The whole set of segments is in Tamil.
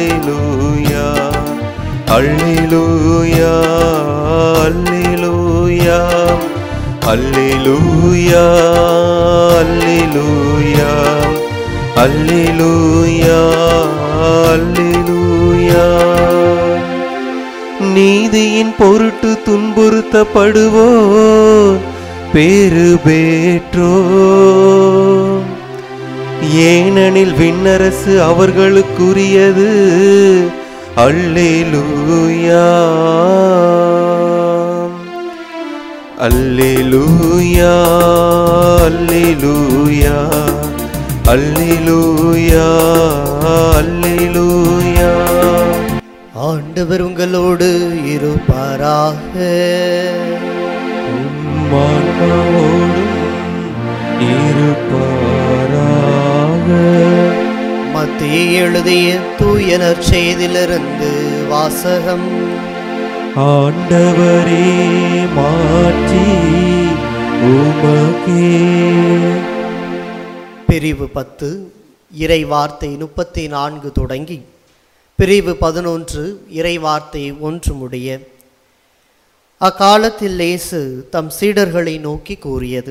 அல்லேலூயா அல்லேலூயா அல்லேலூயா அல்லேலூயா அல்லேலூயா அல்லேலூயா அல்லேலூயா நீதியின் பொருட்டு துன்புறுத்தப்படுவோர் பேறு பெற்றோ ஏனெனில் விண்ணரசு அவர்களுக்குரியது அல்லேலூயா அல்லேலூயா அல்லேலூயா அல்லேலூயா அல்லேலூயா ஆண்டவர் உங்களோடு இருப்பாராக உம்மான்மாவோடும் இருப்பாராக மத்திய எழுதிய தூயனர் செய்திலிருந்து வாசகம் ஆண்டவரே மாற்றி உமக்கே பிரிவு பத்து இறை வார்த்தை முப்பத்தி நான்கு தொடங்கி பிரிவு பதினொன்று இறை வார்த்தை ஒன்று முடிய அக்காலத்தில் இயேசு தம் சீடர்களை நோக்கி கூறியது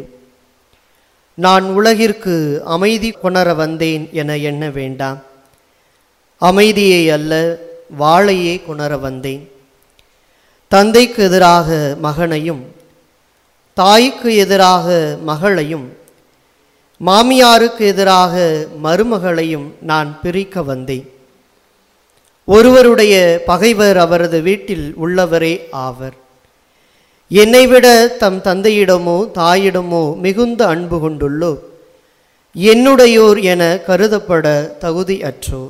நான் உலகிற்கு அமைதி கொணர வந்தேன் என எண்ண வேண்டாம் அமைதியை அல்ல வாளையே கொணர வந்தேன் தந்தைக்கு எதிராக மகனையும் தாய்க்கு எதிராக மகளையும் மாமியாருக்கு எதிராக மருமகளையும் நான் பிரிக்க வந்தேன் ஒருவருடைய பகைவர் அவரது வீட்டில் உள்ளவரே ஆவர் என்னை விட தம் தந்தையிடமோ தாயிடமோ மிகுந்த அன்பு கொண்டுள்ளோ என்னுடையோர் என கருதப்பட தகுதியற்றோர்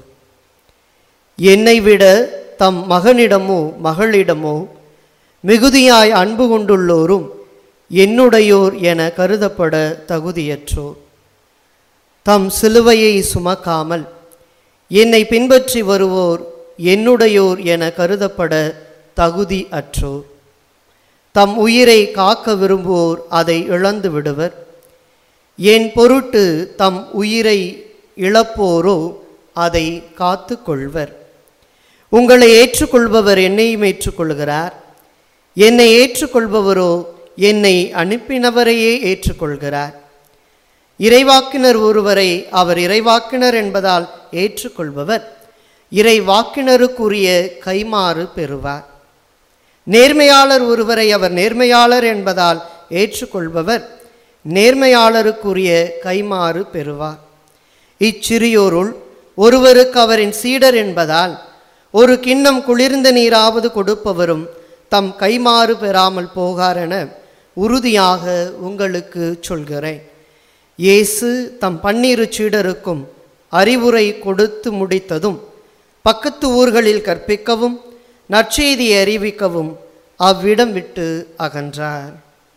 என்னை விட தம் மகனிடமோ மகளிடமோ மிகுதியாய் அன்பு கொண்டுள்ளோரும் என்னுடையோர் என கருதப்பட தகுதியற்றோர் தம் சிலுவையை சுமக்காமல் என்னை பின்பற்றி வருவோர் என்னுடையோர் என கருதப்பட தகுதி அற்றோர் தம் உயிரை காக்க விரும்புவோர் அதை இழந்து விடுவர் என் பொருட்டு தம் உயிரை இழப்போரோ அதை காத்து கொள்வர் உங்களை ஏற்றுக்கொள்பவர் என்னையும் ஏற்றுக்கொள்கிறார் என்னை ஏற்றுக்கொள்பவரோ என்னை அனுப்பினவரையே ஏற்றுக்கொள்கிறார் இறைவாக்கினர் ஒருவரை அவர் இறைவாக்கினர் என்பதால் ஏற்றுக்கொள்பவர் இறைவாக்கினருக்குரிய கைமாறு பெறுவார் நேர்மையாளர் ஒருவரை அவர் நேர்மையாளர் என்பதால் ஏற்றுக்கொள்பவர் நேர்மையாளருக்குரிய கைமாறு பெறுவார் இச்சிறியோருள் ஒருவருக்கு அவரின் சீடர் என்பதால் ஒரு கிண்ணம் குளிர்ந்த நீராவது கொடுப்பவரும் தம் கைமாறு பெறாமல் போகாரென உறுதியாக உங்களுக்கு சொல்கிறேன் இயேசு தம் பன்னிரு சீடருக்கும் அறிவுரை கொடுத்து முடித்ததும் பக்கத்து ஊர்களில் கற்பிக்கவும் நற்செய்தியை அறிவிக்கவும் அவ்விடம் விட்டு அகன்றார்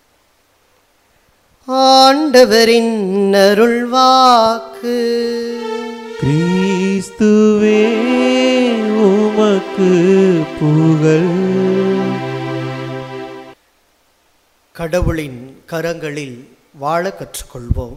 ஆண்டவரின் அருள்வாக்கு கிறிஸ்துவே உமக்கு புகழ் கடவுளின் கரங்களில் வாழ கற்றுக்கொள்வோம்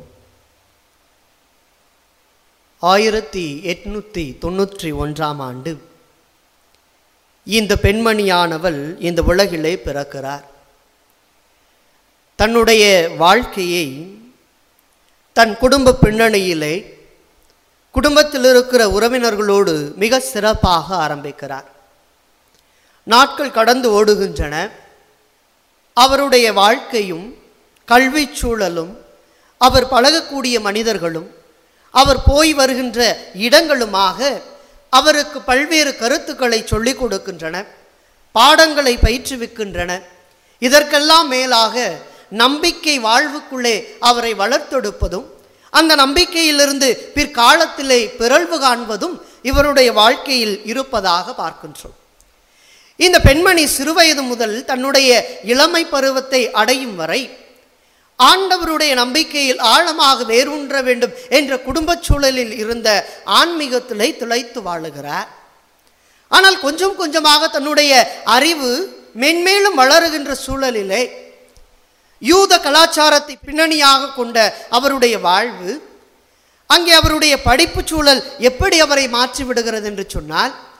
ஆயிரத்தி எட்நூற்றி தொண்ணூற்றி ஒன்றாம் ஆண்டு இந்த பெண்மணியானவள் இந்த உலகிலே பிறக்கிறார் தன்னுடைய வாழ்க்கையை தன் குடும்ப பின்னணியிலே குடும்பத்தில் இருக்கிற உறவினர்களோடு மிக சிறப்பாக ஆரம்பிக்கிறார் நாட்கள் கடந்து ஓடுகின்றன அவருடைய வாழ்க்கையும் கல்வி சூழலும் அவர் பழகக்கூடிய மனிதர்களும் அவர் போய் வருகின்ற இடங்களுமாக அவருக்கு பல்வேறு கருத்துக்களை சொல்லிக் கொடுக்கின்றன பாடங்களை பயிற்றுவிக்கின்றன இதற்கெல்லாம் மேலாக நம்பிக்கை வாழ்வுக்குள்ளே அவரை வளர்த்தெடுப்பதும் அந்த நம்பிக்கையிலிருந்து பிற்காலத்திலே பிறழ்வு காண்பதும் இவருடைய வாழ்க்கையில் இருப்பதாக பார்க்கின்றோம் இந்த பெண்மணி சிறுவயது முதல் தன்னுடைய இளமை பருவத்தை அடையும் வரை ஆண்டவருடைய நம்பிக்கையில் ஆழமாக வேரூன்ற வேண்டும் என்ற குடும்பச் சூழலில் இருந்த ஆன்மீகத்திலே திளைத்து வாழுகிறார் ஆனால் கொஞ்சம் கொஞ்சமாக தன்னுடைய அறிவு மென்மேலும் வளருகின்ற சூழலிலே யூத கலாச்சாரத்தை பின்னணியாக கொண்ட அவருடைய வாழ்வு அங்கே அவருடைய படிப்பு சூழல் எப்படி அவரை மாற்றி விடுகிறது என்று சொன்னால்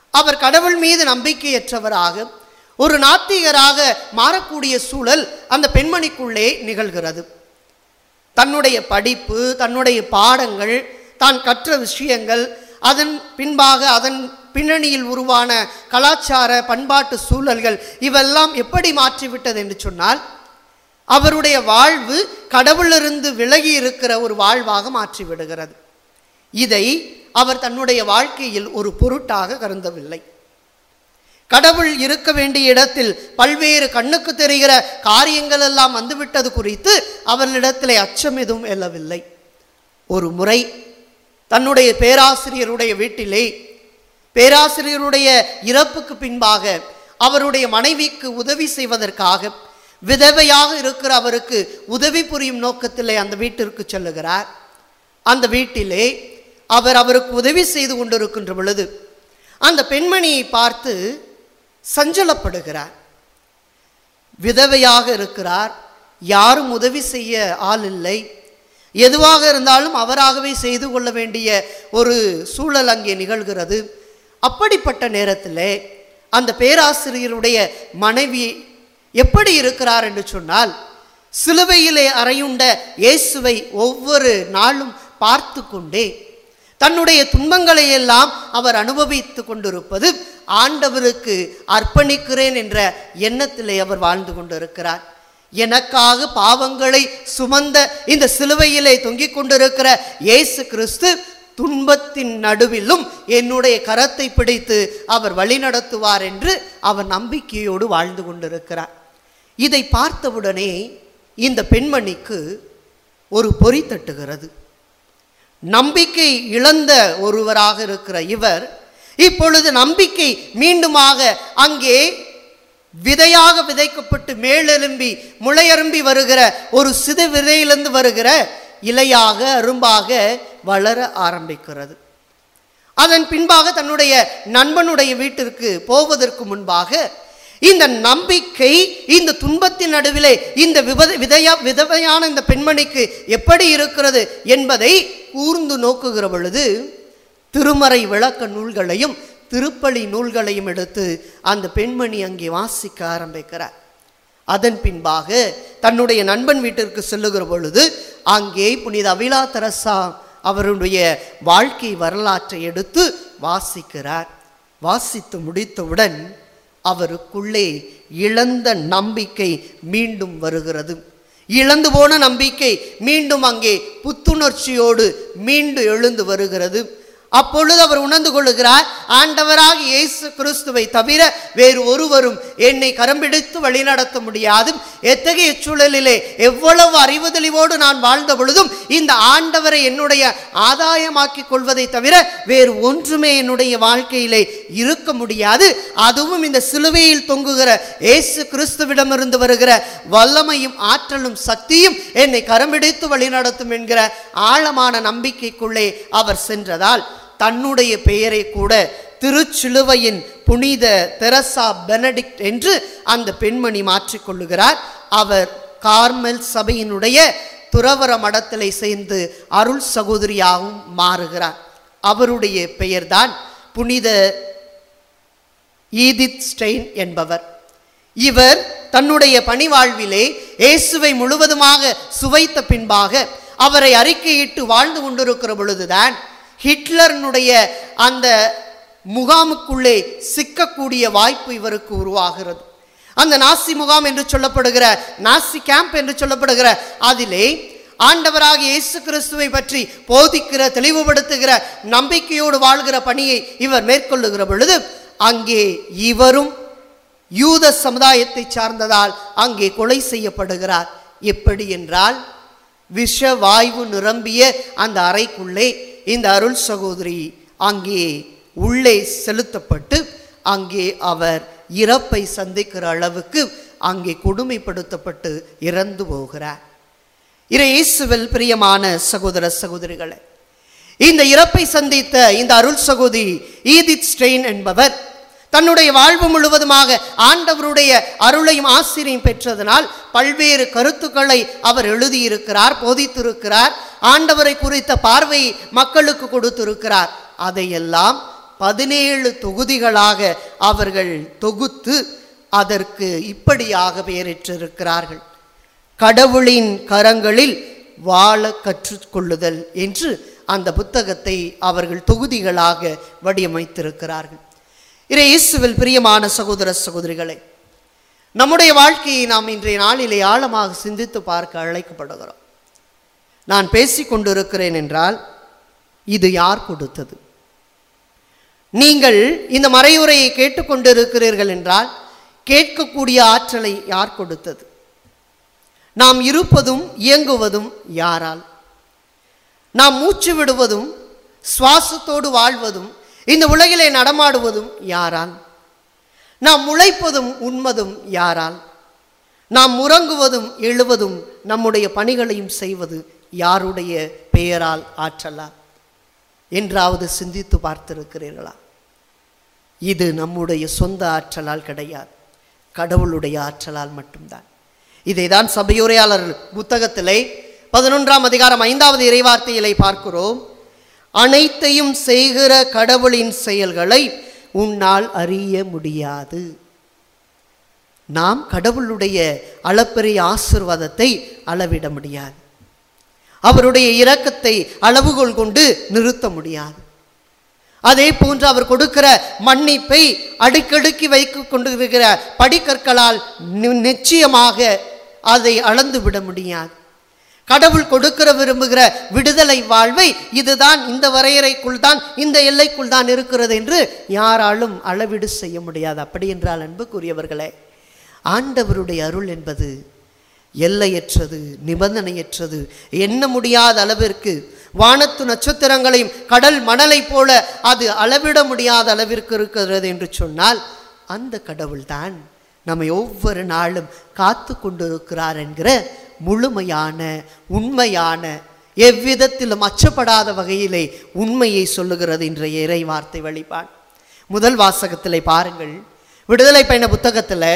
அவர் கடவுள் மீது நம்பிக்கையற்றவராக ஒரு நாத்திகராக மாறக்கூடிய சூழல் அந்த பெண்மணிக்குள்ளே நிகழ்கிறது தன்னுடைய படிப்பு தன்னுடைய பாடங்கள் தான் கற்ற விஷயங்கள் அதன் பின்பாக அதன் பின்னணியில் உருவான கலாச்சார பண்பாட்டு சூழல்கள் இவெல்லாம் எப்படி மாற்றிவிட்டது என்று சொன்னால் அவருடைய வாழ்வு கடவுளிலிருந்து விலகி இருக்கிற ஒரு வாழ்வாக மாற்றிவிடுகிறது இதை அவர் தன்னுடைய வாழ்க்கையில் ஒரு பொருட்டாக கருதவில்லை கடவுள் இருக்க வேண்டிய இடத்தில் பல்வேறு கண்ணுக்கு தெரிகிற காரியங்கள் எல்லாம் வந்துவிட்டது குறித்து அவர்களிடத்திலே அச்சம் எதுவும் எழவில்லை ஒரு முறை தன்னுடைய பேராசிரியருடைய வீட்டிலே பேராசிரியருடைய இறப்புக்கு பின்பாக அவருடைய மனைவிக்கு உதவி செய்வதற்காக விதவையாக இருக்கிற அவருக்கு உதவி புரியும் நோக்கத்திலே அந்த வீட்டிற்கு செல்லுகிறார் அந்த வீட்டிலே அவர் அவருக்கு உதவி செய்து கொண்டிருக்கின்ற பொழுது அந்த பெண்மணியை பார்த்து சஞ்சலப்படுகிறார் விதவையாக இருக்கிறார் யாரும் உதவி செய்ய ஆள் இல்லை எதுவாக இருந்தாலும் அவராகவே செய்து கொள்ள வேண்டிய ஒரு சூழல் அங்கே நிகழ்கிறது அப்படிப்பட்ட நேரத்தில் அந்த பேராசிரியருடைய மனைவி எப்படி இருக்கிறார் என்று சொன்னால் சிலுவையிலே அறையுண்ட இயேசுவை ஒவ்வொரு நாளும் பார்த்து கொண்டே தன்னுடைய துன்பங்களை எல்லாம் அவர் அனுபவித்து கொண்டிருப்பது ஆண்டவருக்கு அர்ப்பணிக்கிறேன் என்ற எண்ணத்திலே அவர் வாழ்ந்து கொண்டிருக்கிறார் எனக்காக பாவங்களை சுமந்த இந்த சிலுவையிலே தொங்கிக் கொண்டிருக்கிற இயேசு கிறிஸ்து துன்பத்தின் நடுவிலும் என்னுடைய கரத்தை பிடித்து அவர் வழிநடத்துவார் என்று அவர் நம்பிக்கையோடு வாழ்ந்து கொண்டிருக்கிறார் இதை பார்த்தவுடனே இந்த பெண்மணிக்கு ஒரு பொறி தட்டுகிறது நம்பிக்கை இழந்த ஒருவராக இருக்கிற இவர் இப்பொழுது நம்பிக்கை மீண்டுமாக அங்கே விதையாக விதைக்கப்பட்டு மேலெலும்பி முளையரும்பி வருகிற ஒரு சிறு விதையிலிருந்து வருகிற இலையாக அரும்பாக வளர ஆரம்பிக்கிறது அதன் பின்பாக தன்னுடைய நண்பனுடைய வீட்டிற்கு போவதற்கு முன்பாக இந்த நம்பிக்கை இந்த துன்பத்தின் நடுவிலே இந்த விபத விதையா விதவையான இந்த பெண்மணிக்கு எப்படி இருக்கிறது என்பதை கூர்ந்து நோக்குகிற பொழுது திருமறை விளக்க நூல்களையும் திருப்பலி நூல்களையும் எடுத்து அந்த பெண்மணி அங்கே வாசிக்க ஆரம்பிக்கிறார் அதன் பின்பாக தன்னுடைய நண்பன் வீட்டிற்கு செல்லுகிற பொழுது அங்கே புனித அவிலா தெரசா அவருடைய வாழ்க்கை வரலாற்றை எடுத்து வாசிக்கிறார் வாசித்து முடித்தவுடன் அவருக்குள்ளே இழந்த நம்பிக்கை மீண்டும் வருகிறது இழந்து போன நம்பிக்கை மீண்டும் அங்கே புத்துணர்ச்சியோடு மீண்டு எழுந்து வருகிறது அப்பொழுது அவர் உணர்ந்து கொள்ளுகிறார் ஆண்டவராக இயேசு கிறிஸ்துவை தவிர வேறு ஒருவரும் என்னை கரம்பிடித்து வழிநடத்த முடியாது எத்தகைய சூழலிலே எவ்வளவு அறிவுதலிவோடு நான் வாழ்ந்த பொழுதும் இந்த ஆண்டவரை என்னுடைய ஆதாயமாக்கிக் கொள்வதை தவிர வேறு ஒன்றுமே என்னுடைய வாழ்க்கையிலே இருக்க முடியாது அதுவும் இந்த சிலுவையில் தொங்குகிற இயேசு கிறிஸ்துவிடமிருந்து வருகிற வல்லமையும் ஆற்றலும் சக்தியும் என்னை கரம்பிடித்து வழிநடத்தும் என்கிற ஆழமான நம்பிக்கைக்குள்ளே அவர் சென்றதால் தன்னுடைய பெயரை கூட திருச்சிலுவையின் புனித தெரசா பெனடிக்ட் என்று அந்த பெண்மணி மாற்றிக்கொள்ளுகிறார் அவர் கார்மெல் சபையினுடைய துறவர மடத்திலே சேர்ந்து அருள் சகோதரியாகவும் மாறுகிறார் அவருடைய பெயர்தான் புனித ஈதித் ஸ்டெயின் என்பவர் இவர் தன்னுடைய பணிவாழ்விலே இயேசுவை முழுவதுமாக சுவைத்த பின்பாக அவரை அறிக்கையிட்டு வாழ்ந்து கொண்டிருக்கிற பொழுதுதான் ஹிட்லர்னுடைய அந்த முகாமுக்குள்ளே சிக்கக்கூடிய வாய்ப்பு இவருக்கு உருவாகிறது அந்த நாசி முகாம் என்று சொல்லப்படுகிற நாசி கேம்ப் என்று சொல்லப்படுகிற அதிலே ஆண்டவராக இயேசு கிறிஸ்துவை பற்றி போதிக்கிற தெளிவுபடுத்துகிற நம்பிக்கையோடு வாழ்கிற பணியை இவர் மேற்கொள்ளுகிற பொழுது அங்கே இவரும் யூத சமுதாயத்தை சார்ந்ததால் அங்கே கொலை செய்யப்படுகிறார் எப்படி என்றால் விஷ வாய்வு நிரம்பிய அந்த அறைக்குள்ளே இந்த அருள் சகோதரி அங்கே உள்ளே செலுத்தப்பட்டு அங்கே அவர் இறப்பை சந்திக்கிற அளவுக்கு அங்கே கொடுமைப்படுத்தப்பட்டு இறந்து போகிறார் இறை இயேசுவில் பிரியமான சகோதர சகோதரிகளே இந்த இறப்பை சந்தித்த இந்த அருள் சகோதரி ஈதித் ஸ்டெயின் என்பவர் தன்னுடைய வாழ்வு முழுவதுமாக ஆண்டவருடைய அருளையும் ஆசிரியம் பெற்றதனால் பல்வேறு கருத்துக்களை அவர் எழுதியிருக்கிறார் போதித்திருக்கிறார் ஆண்டவரை குறித்த பார்வை மக்களுக்கு கொடுத்திருக்கிறார் அதையெல்லாம் பதினேழு தொகுதிகளாக அவர்கள் தொகுத்து அதற்கு இப்படியாக பெயரிட்டிருக்கிறார்கள் கடவுளின் கரங்களில் வாழ கற்றுக்கொள்ளுதல் என்று அந்த புத்தகத்தை அவர்கள் தொகுதிகளாக வடிவமைத்திருக்கிறார்கள் இறை இயேசுவில் பிரியமான சகோதர சகோதரிகளே நம்முடைய வாழ்க்கையை நாம் இன்றைய நாளிலே ஆழமாக சிந்தித்து பார்க்க அழைக்கப்படுகிறோம் நான் பேசிக் கொண்டிருக்கிறேன் என்றால் இது யார் கொடுத்தது நீங்கள் இந்த மறையுரையை கேட்டுக்கொண்டிருக்கிறீர்கள் என்றால் கேட்கக்கூடிய ஆற்றலை யார் கொடுத்தது நாம் இருப்பதும் இயங்குவதும் யாரால் நாம் மூச்சு விடுவதும் சுவாசத்தோடு வாழ்வதும் இந்த உலகிலே நடமாடுவதும் யாரால் நாம் முளைப்பதும் உண்மதும் யாரால் நாம் முறங்குவதும் எழுவதும் நம்முடைய பணிகளையும் செய்வது யாருடைய பெயரால் ஆற்றலால் என்றாவது சிந்தித்து பார்த்திருக்கிறீர்களா இது நம்முடைய சொந்த ஆற்றலால் கிடையாது கடவுளுடைய ஆற்றலால் மட்டும்தான் இதைதான் சபையுரையாளர் புத்தகத்திலே பதினொன்றாம் அதிகாரம் ஐந்தாவது இறைவார்த்தையிலே பார்க்கிறோம் அனைத்தையும் செய்கிற கடவுளின் செயல்களை உன்னால் அறிய முடியாது நாம் கடவுளுடைய அளப்பெரிய ஆசிர்வாதத்தை அளவிட முடியாது அவருடைய இரக்கத்தை அளவுகோல் கொண்டு நிறுத்த முடியாது அதே போன்று அவர் கொடுக்கிற மன்னிப்பை அடுக்கடுக்கி வைத்து கொண்டிருக்கிற படிக்கற்களால் நி- நிச்சயமாக அதை அளந்து விட முடியாது கடவுள் கொடுக்கிற விரும்புகிற விடுதலை வாழ்வை இதுதான் இந்த வரையறைக்குள் தான் இந்த எல்லைக்குள் தான் இருக்கிறது என்று யாராலும் அளவீடு செய்ய முடியாது அப்படி என்றால் அன்புக்குரியவர்களே ஆண்டவருடைய அருள் என்பது எல்லையற்றது நிபந்தனையற்றது எண்ண முடியாத அளவிற்கு வானத்து நட்சத்திரங்களையும் கடல் மணலைப் போல அது அளவிட முடியாத அளவிற்கு இருக்கிறது என்று சொன்னால் அந்த கடவுள்தான் நம்மை ஒவ்வொரு நாளும் காத்து கொண்டிருக்கிறார் என்கிற முழுமையான உண்மையான எவ்விதத்திலும் அச்சப்படாத வகையிலே உண்மையை சொல்லுகிறது இன்றைய இறை வார்த்தை வழிபாடு முதல் வாசகத்திலே பாருங்கள் விடுதலை பயண புத்தகத்தில்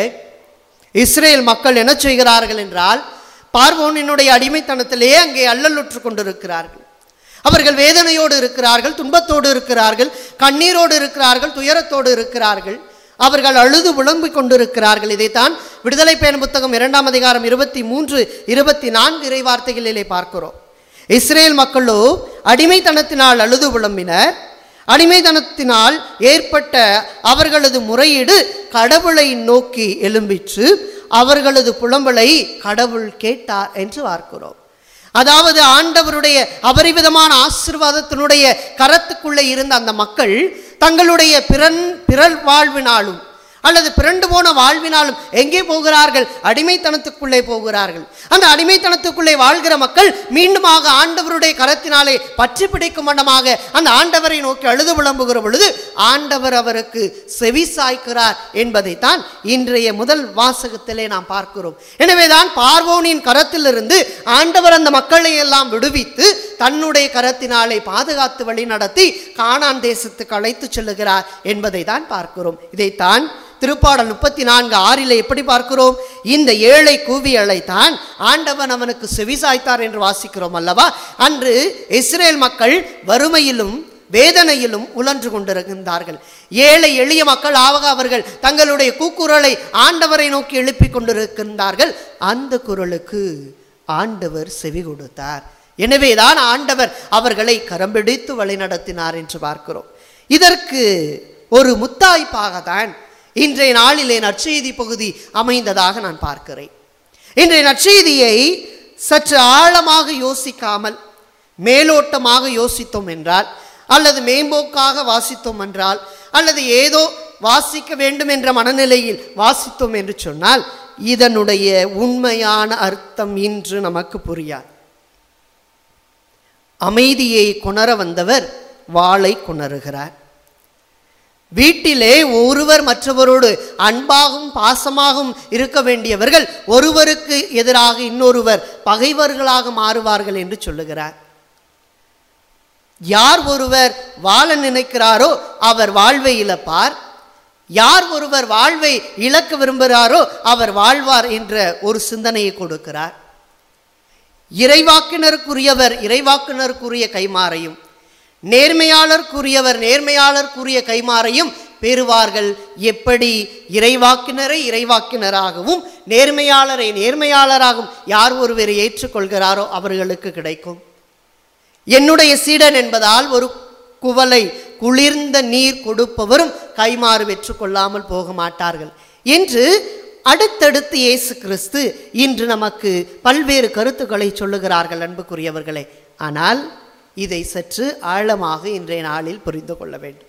இஸ்ரேல் மக்கள் என்ன செய்கிறார்கள் என்றால் பார்வோனினுடைய அடிமைத்தனத்திலே அங்கே அல்லலுற்று கொண்டிருக்கிறார்கள் அவர்கள் வேதனையோடு இருக்கிறார்கள் துன்பத்தோடு இருக்கிறார்கள் கண்ணீரோடு இருக்கிறார்கள் துயரத்தோடு இருக்கிறார்கள் அவர்கள் அழுது புலம்பிக் கொண்டிருக்கிறார்கள் இதைத்தான் விடுதலை பயண புத்தகம் இரண்டாம் அதிகாரம் இருபத்தி மூன்று இருபத்தி நான்கு இறைவார்த்தைகளிலே பார்க்கிறோம் இஸ்ரேல் மக்களோ அடிமைத்தனத்தினால் அழுது புலம்பினர் அடிமைத்தனத்தினால் ஏற்பட்ட அவர்களது முறையீடு கடவுளை நோக்கி எழும்பிற்று அவர்களது புலம்பலை கடவுள் கேட்டார் என்று பார்க்கிறோம் அதாவது ஆண்டவருடைய அபரிவிதமான ஆசிர்வாதத்தினுடைய கரத்துக்குள்ளே இருந்த அந்த மக்கள் தங்களுடைய பிறன் பிறர் வாழ்வினாலும் அல்லது பிறண்டு போன வாழ்வினாலும் எங்கே போகிறார்கள் அடிமைத்தனத்துக்குள்ளே போகிறார்கள் அந்த அடிமைத்தனத்துக்குள்ளே வாழ்கிற மக்கள் மீண்டுமாக ஆண்டவருடைய கரத்தினாலே பற்றி பிடிக்கும் வண்ணமாக அந்த ஆண்டவரை நோக்கி அழுது விளம்புகிற பொழுது ஆண்டவர் அவருக்கு செவி சாய்க்கிறார் என்பதைத்தான் இன்றைய முதல் வாசகத்திலே நாம் பார்க்கிறோம் எனவேதான் பார்வோனின் கரத்திலிருந்து ஆண்டவர் அந்த மக்களை எல்லாம் விடுவித்து தன்னுடைய கரத்தினாலே பாதுகாத்து வழி நடத்தி கானான் தேசத்துக்கு அழைத்து செல்லுகிறார் என்பதை தான் பார்க்கிறோம் இதைத்தான் திருப்பாடல் முப்பத்தி நான்கு ஆறிலே எப்படி பார்க்கிறோம் இந்த ஏழை கூவி அழைத்தான் ஆண்டவன் அவனுக்கு செவிசாய்த்தார் என்று வாசிக்கிறோம் அல்லவா அன்று இஸ்ரேல் மக்கள் வறுமையிலும் வேதனையிலும் உழன்று கொண்டிருக்கின்றார்கள் ஏழை எளிய மக்கள் ஆக அவர்கள் தங்களுடைய கூக்குரலை ஆண்டவரை நோக்கி எழுப்பிக் கொண்டிருக்கின்றார்கள் அந்த குரலுக்கு ஆண்டவர் செவி கொடுத்தார் எனவேதான் ஆண்டவர் அவர்களை கரம்பிடித்து வழிநடத்தினார் என்று பார்க்கிறோம் இதற்கு ஒரு முத்தாய்ப்பாக தான் இன்றைய நாளிலே நற்செய்தி பகுதி அமைந்ததாக நான் பார்க்கிறேன் இன்றைய நற்செய்தியை சற்று ஆழமாக யோசிக்காமல் மேலோட்டமாக யோசித்தோம் என்றால் அல்லது மேம்போக்காக வாசித்தோம் என்றால் அல்லது ஏதோ வாசிக்க வேண்டும் என்ற மனநிலையில் வாசித்தோம் என்று சொன்னால் இதனுடைய உண்மையான அர்த்தம் இன்று நமக்கு புரியாது அமைதியை கொணர வந்தவர் வாளை கொணருகிறார் வீட்டிலே ஒருவர் மற்றவரோடு அன்பாகவும் பாசமாகவும் இருக்க வேண்டியவர்கள் ஒருவருக்கு எதிராக இன்னொருவர் பகைவர்களாக மாறுவார்கள் என்று சொல்லுகிறார் யார் ஒருவர் வாழ நினைக்கிறாரோ அவர் வாழ்வை இழப்பார் யார் ஒருவர் வாழ்வை இழக்க விரும்புகிறாரோ அவர் வாழ்வார் என்ற ஒரு சிந்தனையை கொடுக்கிறார் இறைவாக்கினருக்குரியவர் இறைவாக்கினருக்குரிய கைமாறையும் நேர்மையாளர்க்குரியவர் நேர்மையாளர்க்குரிய கைமாறையும் பெறுவார்கள் எப்படி இறைவாக்கினரை இறைவாக்கினராகவும் நேர்மையாளரை நேர்மையாளராகவும் யார் ஒருவரை ஏற்றுக்கொள்கிறாரோ அவர்களுக்கு கிடைக்கும் என்னுடைய சீடன் என்பதால் ஒரு குவளை குளிர்ந்த நீர் கொடுப்பவரும் கைமாறு வெற்று கொள்ளாமல் போக மாட்டார்கள் என்று அடுத்தடுத்து இயேசு கிறிஸ்து இன்று நமக்கு பல்வேறு கருத்துக்களை சொல்லுகிறார்கள் அன்புக்குரியவர்களே ஆனால் இதை சற்று ஆழமாக இன்றைய நாளில் புரிந்து கொள்ள வேண்டும்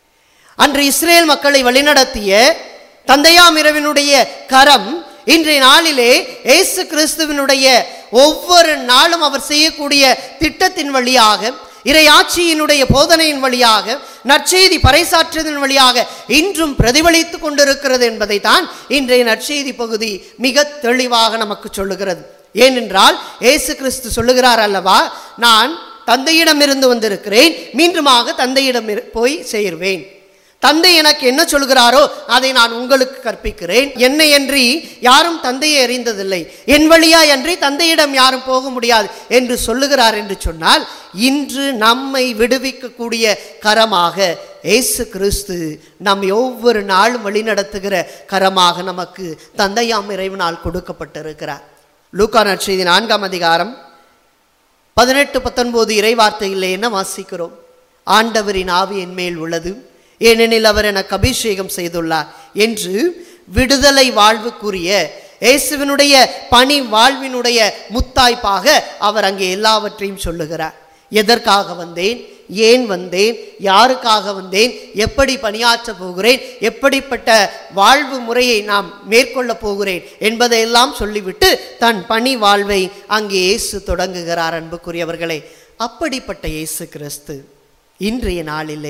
அன்று இஸ்ரேல் மக்களை வழிநடத்திய தந்தையாம் இரவினுடைய கரம் இன்றைய நாளிலே இயேசு கிறிஸ்துவினுடைய ஒவ்வொரு நாளும் அவர் செய்யக்கூடிய திட்டத்தின் வழியாக இறையாட்சியினுடைய போதனையின் வழியாக நற்செய்தி பறைசாற்றுதலின் வழியாக இன்றும் பிரதிபலித்துக் கொண்டிருக்கிறது என்பதை தான் இன்றைய நற்செய்தி பகுதி மிக தெளிவாக நமக்கு சொல்லுகிறது ஏனென்றால் இயேசு கிறிஸ்து சொல்லுகிறார் அல்லவா நான் தந்தையிடமிருந்து வந்திருக்கிறேன் மீண்டுமாக தந்தையிடம் இரு- போய் சேர்வேன் தந்தை எனக்கு என்ன சொல்கிறாரோ அதை நான் உங்களுக்கு கற்பிக்கிறேன் என்னை அன்றி யாரும் தந்தையை அறிந்ததில்லை என் வழியா அன்றி தந்தையிடம் யாரும் போக முடியாது என்று சொல்லுகிறார் என்று சொன்னால் இன்று நம்மை விடுவிக்கக்கூடிய கரமாக இயேசு கிறிஸ்து நம்மை ஒவ்வொரு நாளும் வழிநடத்துகிற கரமாக நமக்கு தந்தையாம் இறைவனால் கொடுக்கப்பட்டிருக்கிறார் லூக்கா நற்செய்தி நான்காம் அதிகாரம் பதினெட்டு பத்தொன்பது இறைவார்த்தையில் என்ன வாசிக்கிறோம் ஆண்டவரின் ஆவி என் மேல் உள்ளது ஏனெனில் அவர் எனக்கு அபிஷேகம் செய்துள்ளார் என்று விடுதலை வாழ்வுக்குரிய இயேசுவினுடைய பணி வாழ்வினுடைய முத்தாய்ப்பாக அவர் அங்கே எல்லாவற்றையும் சொல்லுகிறார் எதற்காக வந்தேன் ஏன் வந்தேன் யாருக்காக வந்தேன் எப்படி பணியாற்ற போகிறேன் எப்படிப்பட்ட வாழ்வு முறையை நாம் மேற்கொள்ளப் போகிறேன் என்பதையெல்லாம் சொல்லிவிட்டு தன் பணி வாழ்வை அங்கே இயேசு தொடங்குகிறார் அன்புக்குரியவர்களே அப்படிப்பட்ட இயேசு கிறிஸ்து இன்றைய நாளிலே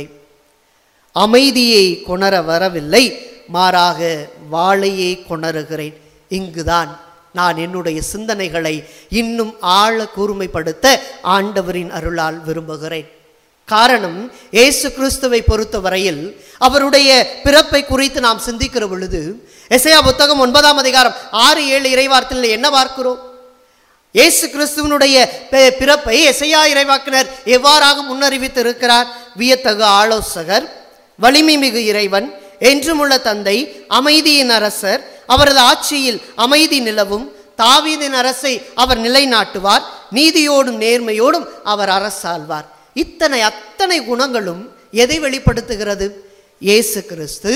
அமைதியை கொணர வரவில்லை மாறாக வாழையை கொணருகிறேன் இங்குதான் நான் என்னுடைய சிந்தனைகளை இன்னும் ஆழ கூர்மைப்படுத்த ஆண்டவரின் அருளால் விரும்புகிறேன் காரணம் இயேசு கிறிஸ்துவை பொறுத்தவரையில் அவருடைய பிறப்பை குறித்து நாம் சிந்திக்கிற பொழுது எசையா புத்தகம் ஒன்பதாம் அதிகாரம் ஆறு ஏழு இறைவார்த்தையில் என்ன பார்க்கிறோம் இயேசு கிறிஸ்துவனுடைய பி- பிறப்பை எசையா இறைவாக்கினர் எவ்வாறாக முன்னறிவித்து இருக்கிறார் வியத்தகு ஆலோசகர் வலிமை மிகு இறைவன் என்றுமுள்ள தந்தை அமைதியின் அரசர் அவரது ஆட்சியில் அமைதி நிலவும் தாவீதின் அரசை அவர் நிலைநாட்டுவார் நீதியோடும் நேர்மையோடும் அவர் அரசாள்வார் இத்தனை அத்தனை குணங்களும் எதை வெளிப்படுத்துகிறது இயேசு கிறிஸ்து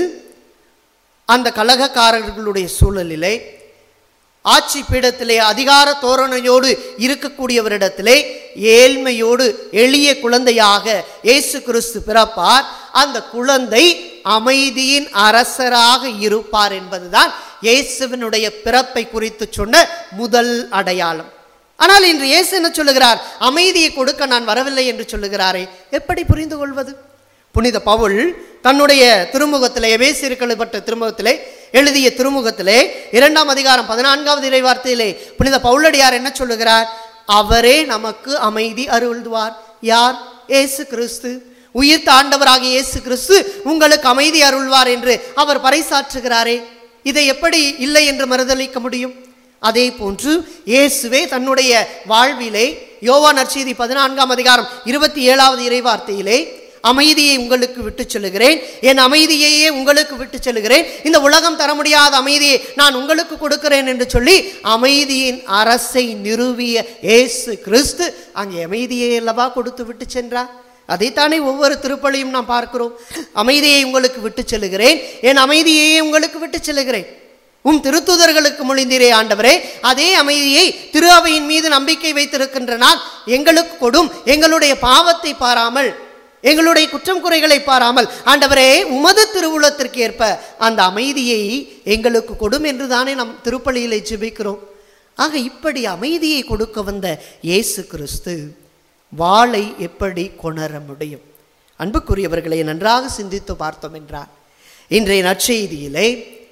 அந்த கலகக்காரர்களுடைய சூழலிலே ஆட்சி பீடத்திலே அதிகார தோரணையோடு இருக்கக்கூடியவரிடத்திலே ஏழ்மையோடு எளிய குழந்தையாக இயேசு கிறிஸ்து பிறப்பார் அந்த குழந்தை அமைதியின் அரசராக இருப்பார் என்பதுதான் இயேசுவினுடைய பிறப்பை குறித்து சொன்ன முதல் அடையாளம் ஆனால் இன்று இயேசு என்ன சொல்லுகிறார் அமைதியை கொடுக்க நான் வரவில்லை என்று சொல்லுகிறாரே எப்படி புரிந்து கொள்வது புனித பவுல் தன்னுடைய திருமுகத்திலே எபேசியர்களுப்பட்ட திருமுகத்திலே எழுதிய திருமுகத்திலே இரண்டாம் அதிகாரம் பதினான்காவது இறைவார்த்தையிலே புனித பவுலடியார் என்ன சொல்லுகிறார் அவரே நமக்கு அமைதி அருள்வார் யார் இயேசு கிறிஸ்து உயிர்த்த ஆண்டவராகிய இயேசு கிறிஸ்து உங்களுக்கு அமைதி அருள்வார் என்று அவர் பறைசாற்றுகிறாரே இதை எப்படி இல்லை என்று மறுதளிக்க முடியும் அதே போன்று இயேசுவே தன்னுடைய வாழ்விலே யோவான் நற்செய்தி பதினான்காம் அதிகாரம் இருபத்தி ஏழாவது இறைவார்த்தையிலே அமைதியை உங்களுக்கு விட்டுச் செல்லுகிறேன் என் அமைதியையே உங்களுக்கு விட்டுச் செல்லுகிறேன் இந்த உலகம் தர முடியாத அமைதியை நான் உங்களுக்கு கொடுக்கிறேன் என்று சொல்லி அமைதியின் அரசை நிறுவிய இயேசு கிறிஸ்து அங்கே அமைதியை அல்லவா கொடுத்து விட்டு சென்றார் அதைத்தானே ஒவ்வொரு திருப்பலியும் நாம் பார்க்கிறோம் அமைதியை உங்களுக்கு விட்டுச் செல்லுகிறேன் என் அமைதியையே உங்களுக்கு விட்டுச் செல்லுகிறேன் உம் திருத்துதர்களுக்கு மொழிந்தீரே ஆண்டவரே அதே அமைதியை திரு அவையின் மீது நம்பிக்கை வைத்திருக்கின்ற நான் எங்களுக்கு கொடும் எங்களுடைய பாவத்தை பாராமல் எங்களுடைய குற்றம் குறைகளை பாராமல் ஆண்டவரே உமது திருவுளத்திற்கு ஏற்ப அந்த அமைதியை எங்களுக்கு கொடும் என்று தானே நம் திருப்பலியிலே ஜெபிக்கிறோம் ஆக இப்படி அமைதியை கொடுக்க வந்த இயேசு கிறிஸ்து வாளை எப்படி கொணர முடியும் அன்புக்குரியவர்களை நன்றாக சிந்தித்து பார்த்தோம் என்றார் இன்றைய நற்செய்தியிலே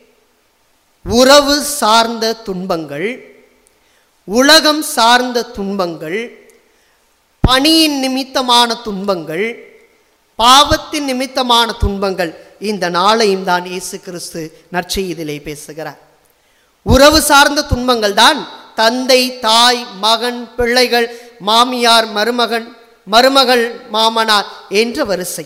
உறவு சார்ந்த துன்பங்கள் உலகம் சார்ந்த துன்பங்கள் பணியின் நிமித்தமான துன்பங்கள் பாவத்தின் நிமித்தமான துன்பங்கள் இந்த நாளையும் தான் இயேசு கிறிஸ்து நற்செய்தியிலே பேசுகிறார் உறவு சார்ந்த துன்பங்கள் தான் தந்தை தாய் மகன் பிள்ளைகள் மாமியார் மருமகன் மருமகள் மாமனார் என்ற வரிசை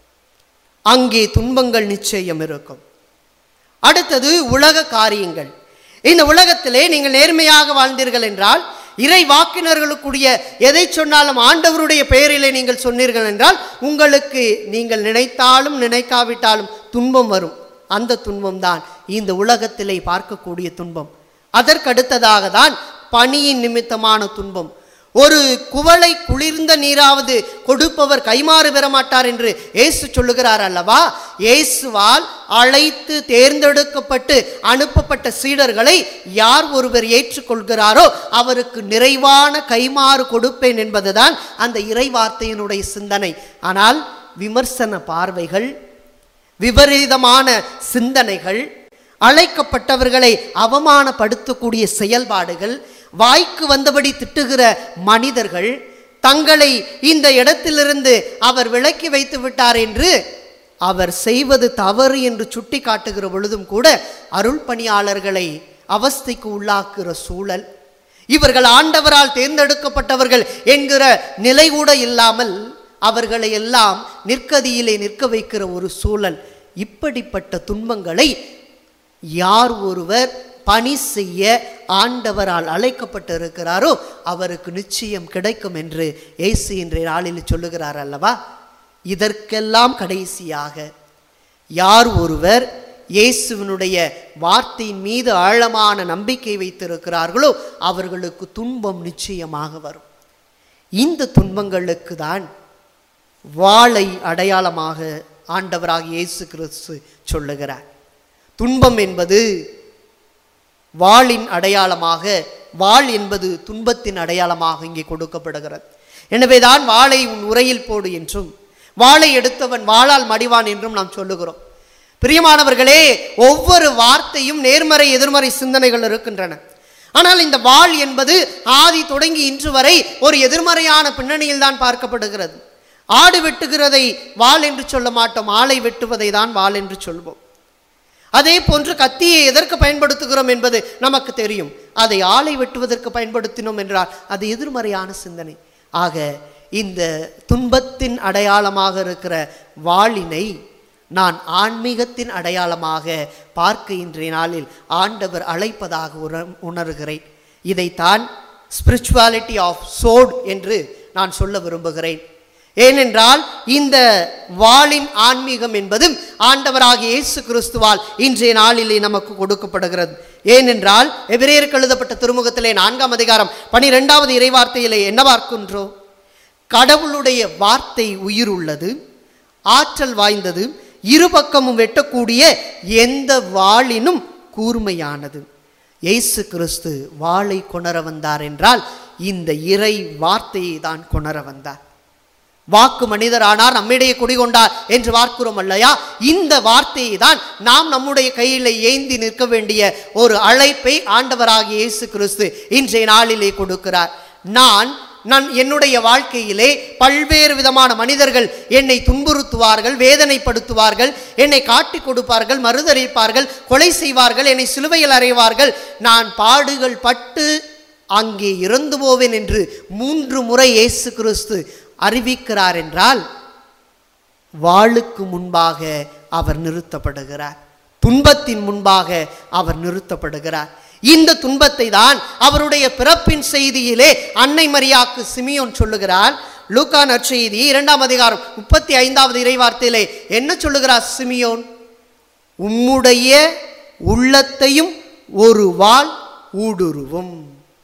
அங்கே துன்பங்கள் நிச்சயம் இருக்கும் அடுத்தது உலக காரியங்கள் இந்த உலகத்திலே நீங்கள் நேர்மையாக வாழ்ந்தீர்கள் என்றால் இறை வாக்கினர்களுக்குரிய எதை சொன்னாலும் ஆண்டவருடைய பெயரிலே நீங்கள் சொன்னீர்கள் என்றால் உங்களுக்கு நீங்கள் நினைத்தாலும் நினைக்காவிட்டாலும் துன்பம் வரும் அந்த துன்பம் தான் இந்த உலகத்திலே பார்க்கக்கூடிய துன்பம் அதற்கடுத்ததாக தான் பணியின் நிமித்தமான துன்பம் ஒரு குவளை குளிர்ந்த நீராவது கொடுப்பவர் கைமாறு பெற மாட்டார் என்று இயேசு சொல்லுகிறார் அல்லவா இயேசுவால் அழைத்து தேர்ந்தெடுக்கப்பட்டு அனுப்பப்பட்ட சீடர்களை யார் ஒருவர் ஏற்றுக்கொள்கிறாரோ அவருக்கு நிறைவான கைமாறு கொடுப்பேன் என்பதுதான் அந்த இறை வார்த்தையினுடைய சிந்தனை ஆனால் விமர்சன பார்வைகள் விபரீதமான சிந்தனைகள் அழைக்கப்பட்டவர்களை அவமானப்படுத்தக்கூடிய செயல்பாடுகள் வாய்க்கு வந்தபடி திட்டுகிற மனிதர்கள் தங்களை இந்த இடத்திலிருந்து அவர் விலக்கி வைத்து விட்டார் என்று அவர் செய்வது தவறு என்று சுட்டி காட்டுகிற பொழுதும் கூட அருள் பணியாளர்களை அவஸ்தைக்கு உள்ளாக்குகிற சூழல் இவர்கள் ஆண்டவரால் தேர்ந்தெடுக்கப்பட்டவர்கள் என்கிற நிலை கூட இல்லாமல் அவர்களை எல்லாம் நிற்கதியிலே நிற்க வைக்கிற ஒரு சூழல் இப்படிப்பட்ட துன்பங்களை யார் ஒருவர் பணி செய்ய ஆண்டவரால் அழைக்கப்பட்டிருக்கிறாரோ அவருக்கு நிச்சயம் கிடைக்கும் என்று இயேசு இன்றைய நாளில் சொல்லுகிறார் அல்லவா இதற்கெல்லாம் கடைசியாக யார் ஒருவர் இயேசுவினுடைய வார்த்தையின் மீது ஆழமான நம்பிக்கை வைத்திருக்கிறார்களோ அவர்களுக்கு துன்பம் நிச்சயமாக வரும் இந்த துன்பங்களுக்கு தான் வாளை அடையாளமாக ஆண்டவராக இயேசு கிறிஸ்து சொல்லுகிறார் துன்பம் என்பது வாளின் அடையாளமாக வாள் என்பது துன்பத்தின் அடையாளமாக இங்கே கொடுக்கப்படுகிறது எனவேதான் வாளை உன் உரையில் போடு என்றும் வாளை எடுத்தவன் வாளால் மடிவான் என்றும் நாம் சொல்லுகிறோம் பிரியமானவர்களே ஒவ்வொரு வார்த்தையும் நேர்மறை எதிர்மறை சிந்தனைகள் இருக்கின்றன ஆனால் இந்த வாள் என்பது ஆதி தொடங்கி இன்று வரை ஒரு எதிர்மறையான பின்னணியில் தான் பார்க்கப்படுகிறது ஆடு வெட்டுகிறதை வாள் என்று சொல்ல மாட்டோம் ஆளை வெட்டுவதை தான் வாள் என்று சொல்வோம் அதே போன்று கத்தியை எதற்கு பயன்படுத்துகிறோம் என்பது நமக்கு தெரியும் அதை ஆளை வெட்டுவதற்கு பயன்படுத்தினோம் என்றால் அது எதிர்மறையான சிந்தனை ஆக இந்த துன்பத்தின் அடையாளமாக இருக்கிற வாளினை நான் ஆன்மீகத்தின் அடையாளமாக பார்க்க இன்றைய நாளில் ஆண்டவர் அழைப்பதாக உண உணர்கிறேன் இதைத்தான் ஸ்பிரிச்சுவாலிட்டி ஆஃப் சோட் என்று நான் சொல்ல விரும்புகிறேன் ஏனென்றால் இந்த வாளின் ஆன்மீகம் என்பதும் ஆண்டவராகிய இயேசு கிறிஸ்துவால் இன்றைய நாளிலே நமக்கு கொடுக்கப்படுகிறது ஏனென்றால் எபிரேயருக்கு எழுதப்பட்ட திருமுகத்திலே நான்காம் அதிகாரம் பனிரெண்டாவது இறைவார்த்தையிலே என்ன பார்க்கின்றோம் கடவுளுடைய வார்த்தை உயிர் உள்ளது ஆற்றல் வாய்ந்தது இருபக்கமும் வெட்டக்கூடிய எந்த வாளினும் கூர்மையானது இயேசு கிறிஸ்து வாளை கொணர வந்தார் என்றால் இந்த இறை வார்த்தையை தான் கொணர வந்தார் வாக்கு மனிதரானார் நம்மிடையே குடிகொண்டார் என்று பார்க்கிறோம் அல்லையா இந்த வார்த்தையை தான் நாம் நம்முடைய கையில் ஏந்தி நிற்க வேண்டிய ஒரு அழைப்பை ஆண்டவராகிய இயேசு கிறிஸ்து இன்றைய நாளிலே கொடுக்கிறார் நான் நான் என்னுடைய வாழ்க்கையிலே பல்வேறு விதமான மனிதர்கள் என்னை துன்புறுத்துவார்கள் வேதனைப்படுத்துவார்கள் என்னை காட்டிக் கொடுப்பார்கள் மறுதளிப்பார்கள் கொலை செய்வார்கள் என்னை சிலுவையில் அறைவார்கள் நான் பாடுகள் பட்டு அங்கே இறந்து போவேன் என்று மூன்று முறை இயேசு கிறிஸ்து அறிவிக்கிறார் என்றால் வாளுக்கு முன்பாக அவர் நிறுத்தப்படுகிறார் துன்பத்தின் முன்பாக அவர் நிறுத்தப்படுகிறார் இந்த துன்பத்தை தான் அவருடைய பிறப்பின் செய்தியிலே அன்னை மரியாக்கு சிமியோன் சொல்லுகிறார் லூக்கா நற்செய்தி இரண்டாம் அதிகாரம் முப்பத்தி ஐந்தாவது இறைவார்த்தையிலே என்ன சொல்லுகிறார் சிமியோன் உம்முடைய உள்ளத்தையும் ஒரு வாள் ஊடுருவும்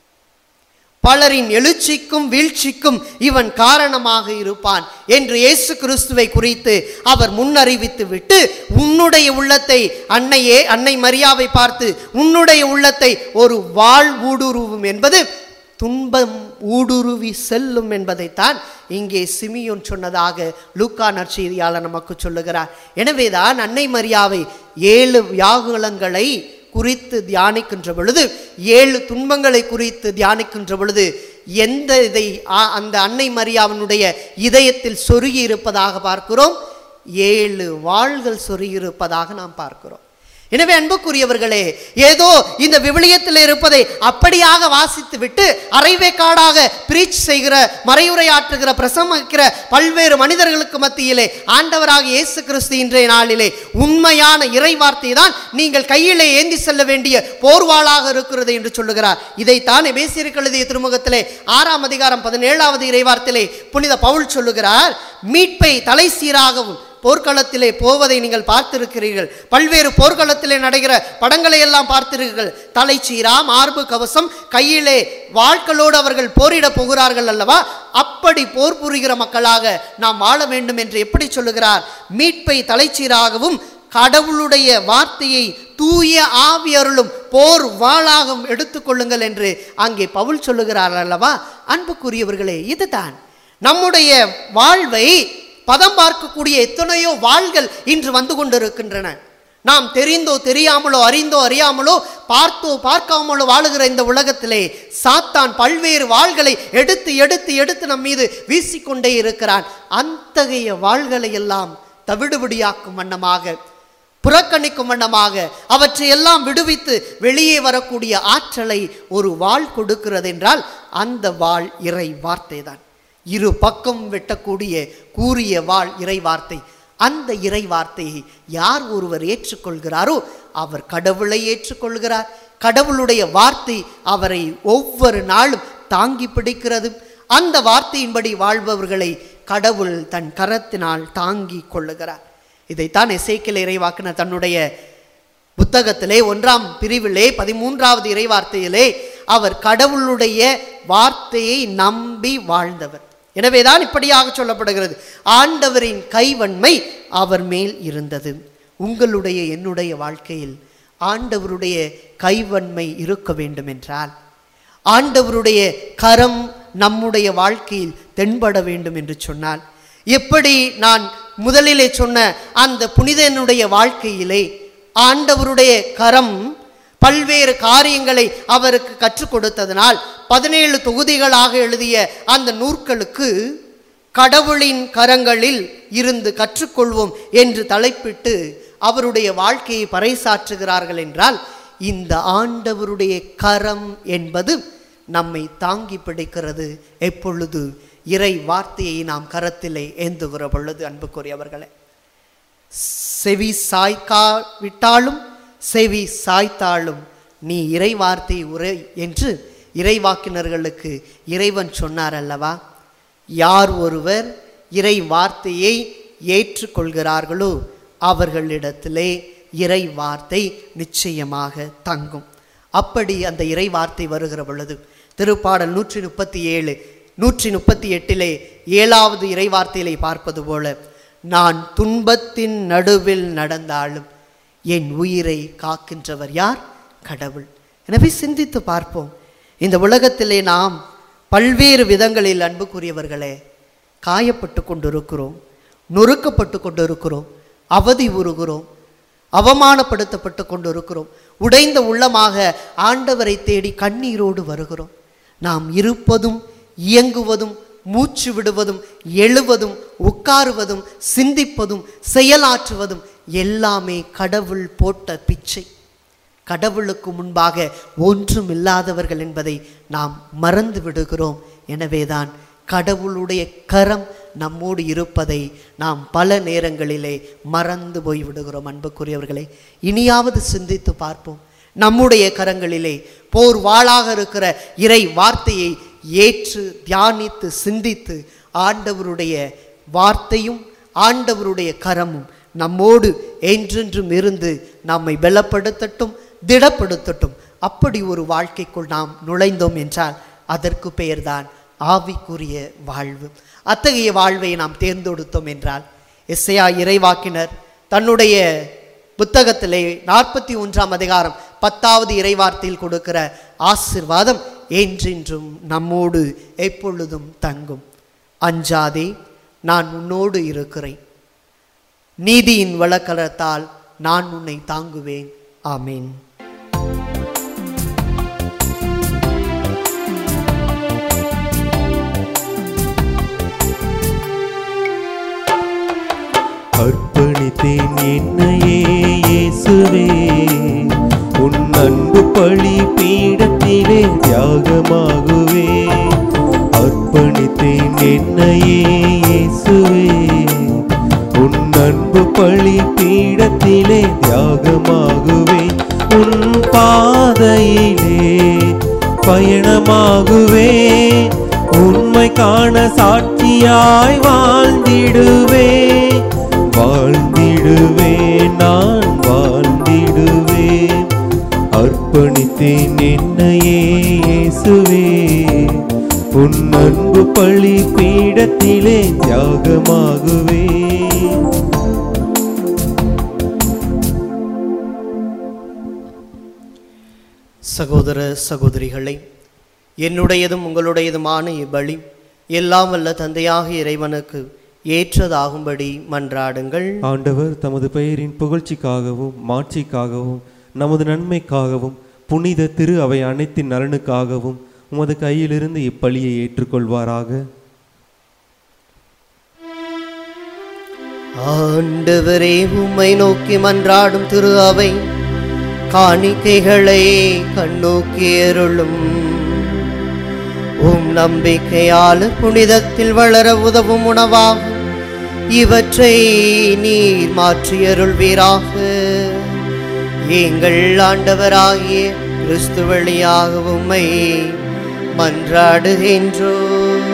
பலரின் எழுச்சிக்கும் வீழ்ச்சிக்கும் இவன் காரணமாக இருப்பான் என்று இயேசு கிறிஸ்துவை குறித்து அவர் முன்னறிவித்து விட்டு உன்னுடைய உள்ளத்தை அன்னையே அன்னை மரியாவை பார்த்து உன்னுடைய உள்ளத்தை ஒரு வாழ் ஊடுருவும் என்பது துன்பம் ஊடுருவி செல்லும் என்பதைத்தான் இங்கே சிமியோன் சொன்னதாக லூக்கா நற்செய்தியாளர் நமக்கு சொல்லுகிறார் எனவேதான் அன்னை மரியாவை ஏழு வியாகுலங்களை குறித்து தியானிக்கின்ற பொழுது ஏழு துன்பங்களை குறித்து தியானிக்கின்ற பொழுது எந்த இதை ஆ- அந்த அன்னை மரியாவினுடைய இதயத்தில் சொருகி இருப்பதாக பார்க்கிறோம் ஏழு வாள்கள் சொருகி இருப்பதாக நாம் பார்க்கிறோம் எனவே அன்புக்குரியவர்களே ஏதோ இந்த விவிலியத்தில் இருப்பதை அப்படியாக வாசித்து விட்டு அரைவேக்காடாக பிரீச் செய்கிற மறையுரையாற்றுகிற பிரசங்கிக்கிற பல்வேறு மனிதர்களுக்கு மத்தியிலே ஆண்டவராக இயேசு கிறிஸ்து இன்றைய நாளிலே உண்மையான இறை வார்த்தை தான் நீங்கள் கையிலே ஏந்தி செல்ல வேண்டிய போர்வாளாக இருக்கிறது என்று சொல்லுகிறார் இதைத்தான் எபேசியருக்கு எழுதிய திருமுகத்திலே ஆறாம் அதிகாரம் பதினேழாவது இறைவார்த்திலே புனித பவுல் சொல்லுகிறார் மீட்பை தலை சீராகவும் போர்க்களத்திலே போவதை நீங்கள் பார்த்திருக்கிறீர்கள் பல்வேறு போர்க்களத்திலே நடைகிற படங்களை எல்லாம் பார்த்திருக்கிறீர்கள் தலைச்சீரா மார்பு கவசம் கையிலே வாழ்களோடு அவர்கள் போரிட போகிறார்கள் அல்லவா அப்படி போர் புரிகிற மக்களாக நாம் வாழ வேண்டும் என்று எப்படி சொல்லுகிறார் மீட்பை தலைச்சீராகவும் கடவுளுடைய வார்த்தையை தூய ஆவியருளும் போர் வாளாகவும் எடுத்துக்கொள்ளுங்கள் என்று அங்கே பவுல் சொல்லுகிறார் அல்லவா அன்புக்குரியவர்களே இதுதான் நம்முடைய வாழ்வை பதம் பார்க்கக்கூடிய எத்தனையோ வாள்கள் இன்று வந்து கொண்டிருக்கின்றன நாம் தெரிந்தோ தெரியாமலோ அறிந்தோ அறியாமலோ பார்த்தோ பார்க்காமலோ வாழுகிற இந்த உலகத்திலே சாத்தான் பல்வேறு வாள்களை எடுத்து எடுத்து எடுத்து நம் மீது வீசிக்கொண்டே இருக்கிறான் அத்தகைய வாள்களை எல்லாம் தவிடுபடியாக்கும் வண்ணமாக புறக்கணிக்கும் வண்ணமாக அவற்றை எல்லாம் விடுவித்து வெளியே வரக்கூடிய ஆற்றலை ஒரு வாள் கொடுக்கிறது என்றால் அந்த வாள் இறை வார்த்தை தான் இரு பக்கம் வெட்டக்கூடிய கூறிய வாள் இறை வார்த்தை அந்த இறை வார்த்தையை யார் ஒருவர் ஏற்றுக்கொள்கிறாரோ அவர் கடவுளை ஏற்றுக்கொள்கிறார் கடவுளுடைய வார்த்தை அவரை ஒவ்வொரு நாளும் தாங்கி பிடிக்கிறது அந்த வார்த்தையின்படி வாழ்பவர்களை கடவுள் தன் கரத்தினால் தாங்கி கொள்ளுகிறார் இதைத்தான் எசேக்கியல் இறைவாக்கினர் தன்னுடைய புத்தகத்திலே ஒன்றாம் பிரிவிலே பதிமூன்றாவது இறைவார்த்தையிலே அவர் கடவுளுடைய வார்த்தையை நம்பி வாழ்ந்தவர் எனவேதான் இப்படியாக சொல்லப்படுகிறது ஆண்டவரின் கைவன்மை அவர் மேல் இருந்தது உங்களுடைய என்னுடைய வாழ்க்கையில் ஆண்டவருடைய கைவன்மை இருக்க வேண்டும் என்றால் ஆண்டவருடைய கரம் நம்முடைய வாழ்க்கையில் தென்பட வேண்டும் என்று சொன்னால் எப்படி நான் முதலிலே சொன்ன அந்த புனிதனுடைய வாழ்க்கையிலே ஆண்டவருடைய கரம் பல்வேறு காரியங்களை அவருக்கு கற்றுக் கொடுத்ததனால் பதினேழு தொகுதிகளாக எழுதிய அந்த நூற்களுக்கு கடவுளின் கரங்களில் இருந்து கற்றுக்கொள்வோம் என்று தலைப்பிட்டு அவருடைய வாழ்க்கையை பறைசாற்றுகிறார்கள் என்றால் இந்த ஆண்டவருடைய கரம் என்பது நம்மை தாங்கி பிடிக்கிறது எப்பொழுது இறை வார்த்தையை நாம் கரத்திலே ஏந்துகிற பொழுது அன்புக்குரியவர்களே செவி சாய்க்கா விட்டாலும் செவி சாய்த்தாலும் நீ இறை வார்த்தை உரை என்று இறைவாக்கினர்களுக்கு இறைவன் சொன்னார் அல்லவா யார் ஒருவர் இறை வார்த்தையை ஏற்றுக்கொள்கிறார்களோ அவர்களிடத்திலே இறை வார்த்தை நிச்சயமாக தங்கும் அப்படி அந்த இறை வார்த்தை வருகிற பொழுது திருப்பாடல் நூற்றி முப்பத்தி ஏழு நூற்றி முப்பத்தி எட்டிலே ஏழாவது இறை வார்த்தையிலே பார்ப்பது போல நான் துன்பத்தின் நடுவில் நடந்தாலும் என் உயிரை காக்கின்றவர் யார் கடவுள் எனவே சிந்தித்து பார்ப்போம் இந்த உலகத்திலே நாம் பல்வேறு விதங்களில் அன்புக்குரியவர்களே காயப்பட்டு கொண்டிருக்கிறோம் நொறுக்கப்பட்டு கொண்டிருக்கிறோம் அவதி உறுகிறோம் அவமானப்படுத்தப்பட்டு கொண்டிருக்கிறோம் உடைந்த உள்ளமாக ஆண்டவரை தேடி கண்ணீரோடு வருகிறோம் நாம் இருப்பதும் இயங்குவதும் மூச்சு விடுவதும் எழுவதும் உட்காருவதும் சிந்திப்பதும் செயலாற்றுவதும் எல்லாமே கடவுள் போட்ட பிச்சை கடவுளுக்கு முன்பாக ஒன்றும் இல்லாதவர்கள் என்பதை நாம் மறந்து விடுகிறோம் எனவேதான் கடவுளுடைய கரம் நம்மோடு இருப்பதை நாம் பல நேரங்களிலே மறந்து போய் விடுகிறோம் அன்புக்குரியவர்களே இனியாவது சிந்தித்து பார்ப்போம் நம்முடைய கரங்களிலே போர் வாளாக இருக்கிற இறை வார்த்தையை ஏற்று தியானித்து சிந்தித்து ஆண்டவருடைய வார்த்தையும் ஆண்டவருடைய கரமும் நம்மோடு என்றென்றும் இருந்து நம்மை பலப்படுத்தட்டும் திடப்படுத்தட்டும் அப்படி ஒரு வாழ்க்கைக்குள் நாம் நுழைந்தோம் என்றால் அதற்கு பெயர்தான் ஆவிக்குரிய வாழ்வு அத்தகைய வாழ்வை நாம் தேர்ந்தெடுத்தோம் என்றால் எஸ்ஐயா இறைவாக்கினர் தன்னுடைய புத்தகத்திலே நாற்பத்தி ஒன்றாம் அதிகாரம் பத்தாவது இறைவார்த்தையில் கொடுக்கிற ஆசிர்வாதம் என்றென்றும் நம்மோடு எப்பொழுதும் தங்கும் அஞ்சாதே நான் உன்னோடு இருக்கிறேன் நீதியின் வழக்கரத்தால் நான் உன்னை தாங்குவேன் ஆமேன் அர்ப்பணித்தேன் என்னையே இயேசுவே பழி பீடத்திலே தியாகமாகுவே அர்ப்பணித்தேன் என்னையே இயேசுவே உன் அன்பு பழி பீடத்திலே தியாகமாகுவே உன் பாதையிலே பயணமாகுவே உண்மை காண சாட்சியாய் வாழ்ந்திடுவே வாழ்ந்திடுவே நான் வாழ்ந்திடுவே அர்ப்பணித்தேன் என்னையே இயேசுவே உன் அன்பு பழி பீடத்திலே தியாகமாகுவே சகோதர சகோதரிகளே என்னுடையதும் உங்களுடையதுமான இப்பலி எல்லாம் வல்ல தந்தையாக இறைவனுக்கு ஏற்றதாகும்படி மன்றாடுங்கள் ஆண்டவர் தமது பெயரின் புகழ்ச்சிக்காகவும் மாட்சிக்காகவும் நமது நன்மைக்காகவும் புனித திரு அவை அனைத்தின் நலனுக்காகவும் உமது கையிலிருந்து இப்பலியை ஏற்றுக்கொள்வாராக ஆண்டவரே உம்மை நோக்கி மன்றாடும் திரு அவை காணிக்கைகளை கண்ணோக்கி அருளும் உம் நம்பிக்கையால் புனிதத்தில் வளர உதவும் உணவாகும் இவற்றை நீர் மாற்றியருள்வீராக எங்கள் ஆண்டவராகிய கிறிஸ்து வழியாக உம்மை மன்றாடுகின்றோம்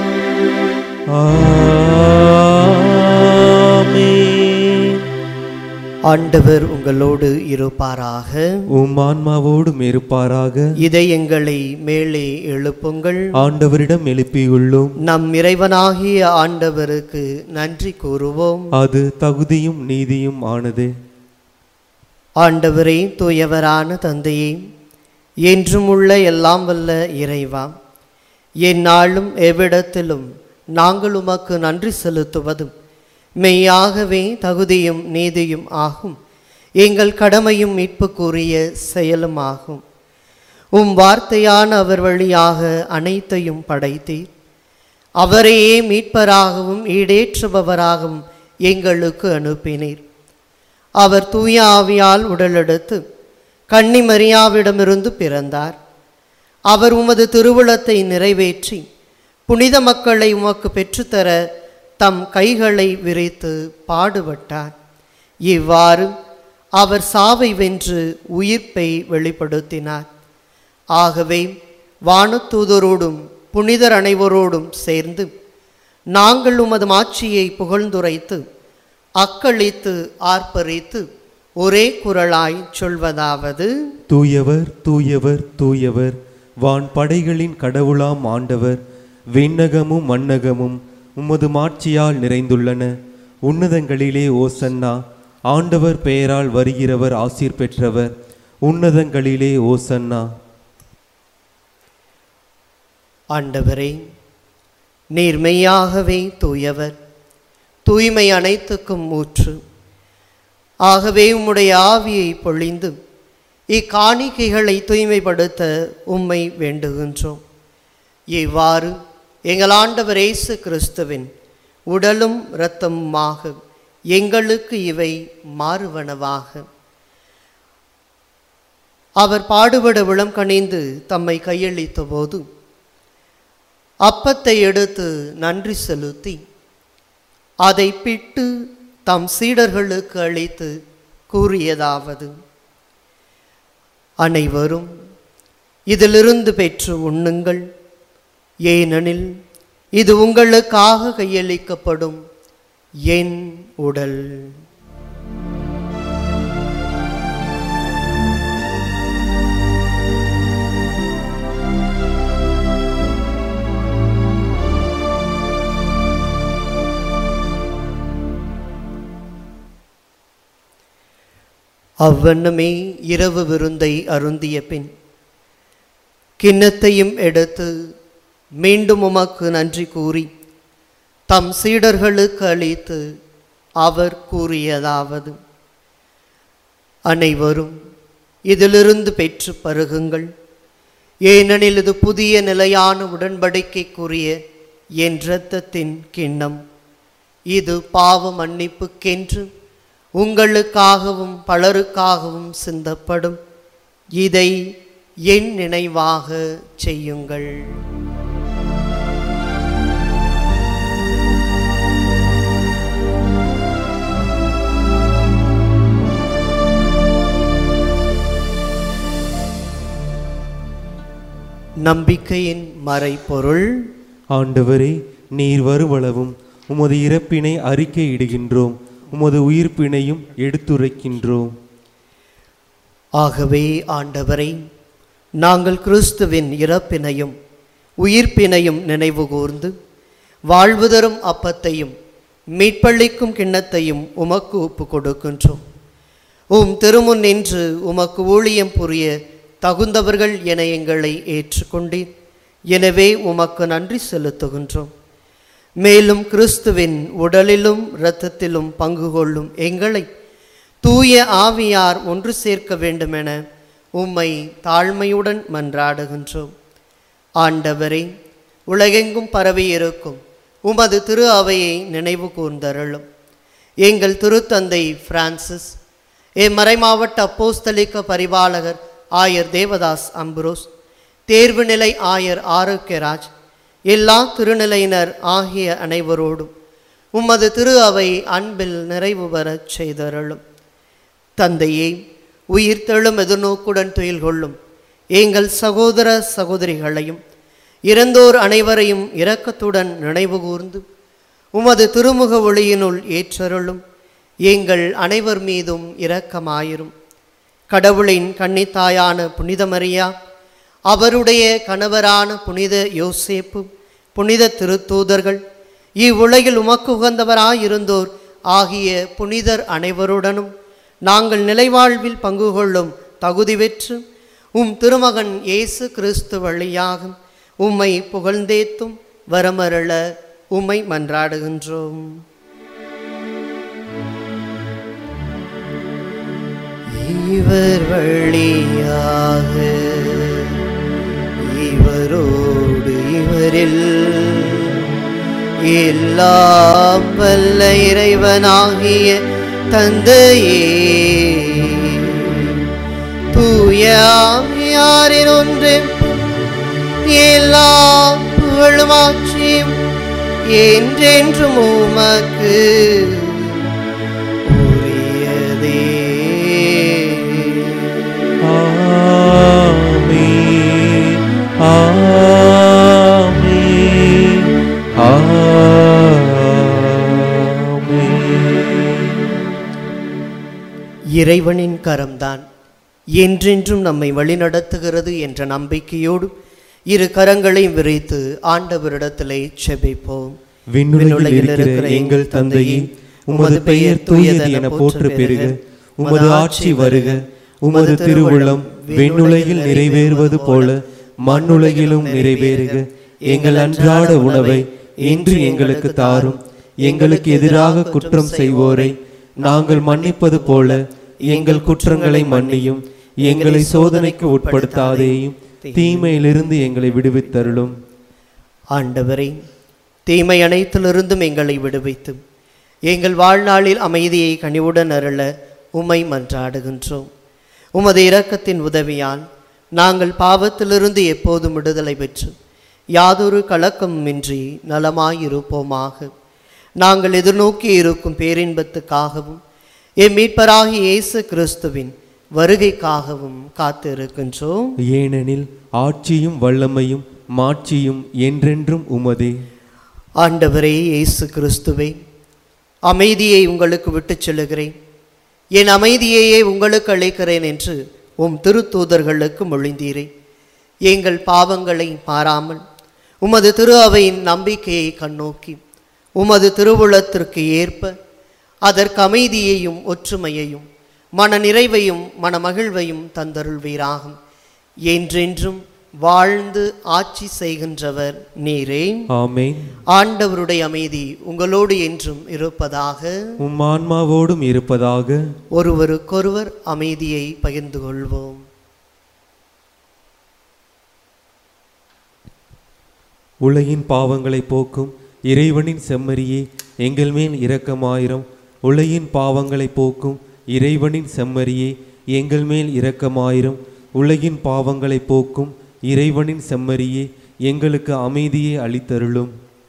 ஆமென். ஆண்டவர் உங்களோடு இருப்பாராக உம் ஆன்மாவோடும் இருப்பாராக இதயங்களை மேலே எழுப்புங்கள் ஆண்டவரிடம் எழுப்பியுள்ளோம் நம் இறைவனாகிய ஆண்டவருக்கு நன்றி கூறுவோம் அது தகுதியும் நீதியும் ஆனது ஆண்டவரே தூயவரான தந்தையே என்றும் உள்ள எல்லாம் வல்ல இறைவா எந்நாளும் எவ்விடத்திலும் நாங்கள் உமக்கு நன்றி செலுத்துவதும் மெய்யாகவே தகுதியும் நீதியும் ஆகும் எங்கள் கடமையும் மீட்புக்குரிய செயலும் ஆகும் உம் வார்த்தையான அவர் வழியாக அனைத்தையும் படைத்தீர் அவரையே மீட்பராகவும் ஈடேற்றுபவராகவும் எங்களுக்கு அனுப்பினீர் அவர் தூய ஆவியால் உடலெடுத்து கன்னி மரியாவிடமிருந்து பிறந்தார் அவர் உமது திருவுளத்தை நிறைவேற்றி புனித மக்களை உமக்கு பெற்றுத்தர தம் கைகளை விரித்து பாடுபட்டார் இவ்வாறு அவர் சாவை வென்று உயிர்ப்பை வெளிப்படுத்தினார் ஆகவே வானதூதரோடும் புனிதர் அனைவரோடும் சேர்ந்து நாங்கள் உமது மாட்சியை புகழ்ந்துரைத்து அக்களித்து ஆர்ப்பரித்து ஒரே குரலாய் சொல்வதாவது தூயவர் தூயவர் தூயவர் வான் படைகளின் கடவுளாம் ஆண்டவர் விண்ணகமும் மண்ணகமும் உமது மாட்சியால் நிறைந்துள்ளன உன்னதங்களிலே ஓசன்னா ஆண்டவர் பெயரால் வருகிறவர் ஆசீர் பெற்றவர் உன்னதங்களிலே ஓசன்னா ஆண்டவரே நீர் மெய்யாகவே தூயவர் தூய்மை அனைத்துக்கும் ஊற்று ஆகவே உம்முடைய ஆவியை பொழிந்து இக்காணிக்கைகளை தூய்மைப்படுத்த உம்மை வேண்டுகின்றோம் இவ்வாறு எங்கள் ஆண்டவர் இயேசு கிறிஸ்துவின் உடலும் இரத்தமுமாக எங்களுக்கு இவை மாறுவனவாக அவர் பாடுபட விளம் கணிந்து தம்மை கையளித்த போது அப்பத்தை எடுத்து நன்றி செலுத்தி அதை பிட்டு தம் சீடர்களுக்கு அளித்து கூறியதாவது அனைவரும் இதிலிருந்து பெற்று உண்ணுங்கள் ஏனெனில் இது உங்களுக்காக கையளிக்கப்படும் என் உடல் அவ்வண்ணமே இரவு விருந்தை அருந்திய பின் கிண்ணத்தையும் எடுத்து மீண்டும் உமக்கு நன்றி கூறி தம் சீடர்களுக்கு அளித்து அவர் கூறியதாவது அனைவரும் இதிலிருந்து பெற்று பருகுங்கள் ஏனெனில் இது புதிய நிலையான உடன்படிக்கைக்குரிய என் இரத்தத்தின் கிண்ணம் இது பாவ மன்னிப்புக்கென்று உங்களுக்காகவும் பலருக்காகவும் சிந்தப்படும் இதை என் நினைவாக செய்யுங்கள் நம்பிக்கையின் மறைபொருள் ஆண்டவரே நீர் வருவளவும் உமது இறப்பினை அறிக்கையிடுகின்றோம் உமது உயிர்ப்பினையும் எடுத்துரைக்கின்றோம் ஆகவே ஆண்டவரை நாங்கள் கிறிஸ்துவின் இறப்பினையும் உயிர்ப்பினையும் நினைவு கூர்ந்து வாழ்வு தரும் அப்பத்தையும் மீட்பளிக்கும் கிண்ணத்தையும் உமக்கு ஒப்பு கொடுக்கின்றோம் உம் திருமுன் நின்று உமக்கு ஊழியம் புரிய தகுந்தவர்கள் என எங்களை ஏற்றுக்கொண்டீர் எனவே உமக்கு நன்றி செலுத்துகின்றோம் மேலும் கிறிஸ்துவின் உடலிலும் இரத்தத்திலும் பங்கு கொள்ளும் எங்களை தூய ஆவியார் ஒன்று சேர்க்க வேண்டுமென உம்மை தாழ்மையுடன் மன்றாடுகின்றோம் ஆண்டவரே உலகெங்கும் பரவி இருக்கும் உமது திரு அவையை நினைவு கூர்ந்தருளும் எங்கள் திருத்தந்தை பிரான்சிஸ் எம் மறைமாவட்ட அப்போஸ்தலிக்க பரிபாலகர் ஆயர் தேவதாஸ் அம்புரோஸ் தேர்வு நிலை ஆயர் ஆரோக்கியராஜ் எல்லா திருநிலையினர் ஆகிய அனைவரோடும் உமது திரு அவை அன்பில் நிறைவு பெறச் செய்தருளும் தந்தையே உயிர்த்தெழும் எதிர்நோக்குடன் துயில் கொள்ளும் எங்கள் சகோதர சகோதரிகளையும் இறந்தோர் அனைவரையும் இரக்கத்துடன் நினைவு கூர்ந்து உமது திருமுக ஒளியினுள் ஏற்றருளும் எங்கள் அனைவர் மீதும் இரக்கமாயிரும் கடவுளின் கன்னித்தாயான புனித மரியா அவருடைய கணவரான புனித யோசேப்பு புனித திருத்தூதர்கள் இவ்வுலகில் உமக்கு உகந்தவராயிருந்தோர் ஆகிய புனிதர் அனைவருடனும் நாங்கள் நிலைவாழ்வில் பங்கு கொள்ளும் தகுதி பெற்று உம் திருமகன் இயேசு கிறிஸ்து வழியாக உம்மை புகழ்ந்தேத்தும் வரமருள உம்மை மன்றாடுகின்றோம் இவர் வழியாக இவரோடு இவரில் எல்லாம் வல்ல இறைவனாகிய தந்தையே தூய ஆவியாரின் ஒன்று எல்லாம் புகழுமாட்சியும் என்றென்றும் உமக்கு உரியதே ஆமென் ஆமென் ஆமென் இறைவனின் கரம்தான் என்றென்றும் நம்மை வழிநடத்துகிறது என்ற நம்பிக்கையோடு இரு கரங்களையும் விரித்து ஆண்டவரிடத்திலே செபிப்போம் விண்ணுலகில் இருக்கிற எங்கள் தந்தையே உமது பெயர் தூயது என போற்று பெறுக உமது ஆட்சி வருக உமது திருவுளம் விண்ணுலகில் நிறைவேறுவது போல மண்ணுலகிலும் நிறைவேறுக எங்கள் அன்றாட உணவை இன்று எங்களுக்கு தாரும் எங்களுக்கு எதிராக குற்றம் செய்வோரை நாங்கள் மன்னிப்பது போல எங்கள் குற்றங்களை மன்னியும் எங்களை சோதனைக்கு உட்படுத்தாதேயும் தீமையிலிருந்து எங்களை விடுவித்தருளும் ஆண்டவரே தீமை அனைத்திலிருந்தும் எங்களை விடுவித்து எங்கள் வாழ்நாளில் அமைதியை கனிவுடன் அருள உம்மை மன்றாடுகின்றோம் உமது இரக்கத்தின் உதவியால் நாங்கள் பாவத்திலிருந்து எப்போதும் விடுதலை பெற்று யாதொரு கலக்கமின்றி நலமாயிருப்போமாக நாங்கள் எதிர்நோக்கி இருக்கும் பேரின்பத்துக்காகவும் எம் மீட்பராகிய இயேசு கிறிஸ்துவின் வருகைக்காகவும் காத்திருக்கின்றோம் ஏனெனில் ஆட்சியும் வல்லமையும் மாட்சியும் என்றென்றும் உமதே ஆண்டவரே இயேசு கிறிஸ்துவே அமைதியை உங்களுக்கு விட்டுச் செல்லுகிறேன் என் அமைதியையே உங்களுக்கு அளிக்கிறேன் என்று உம் திருத்தூதர்களுக்கு மொழிந்தீரே எங்கள் பாவங்களை பாராமல் உமது திரு அவையின் நம்பிக்கையை கண்ணோக்கி உமது திருவுளத்திற்கு ஏற்ப அதற்கு அமைதியையும் ஒற்றுமையையும் மன நிறைவையும் மனமகிழ்வையும் தந்தருள்வீராகும் என்றென்றும் வாழ்ந்து ஆட்சி செய்கின்றவர் நீரே ஆமென் ஆண்டவருடைய அமைதி உங்களோடு என்றும் இருப்பதாக உம் ஆன்மாவோடும் இருப்பதாக ஒருவருக்கொருவர் அமைதியை பகிர்ந்து கொள்வோம் உலகின் பாவங்களை போக்கும் இறைவனின் செம்மறியே எங்கள் மேல் இரக்கமாயிரம் உலகின் பாவங்களை போக்கும் இறைவனின் செம்மறியே எங்கள் மேல் இரக்கமாயிரம் உலகின் பாவங்களை போக்கும் இறைவனின் செம்மறியே எங்களுக்கு அமைதியை அளித்தருளும்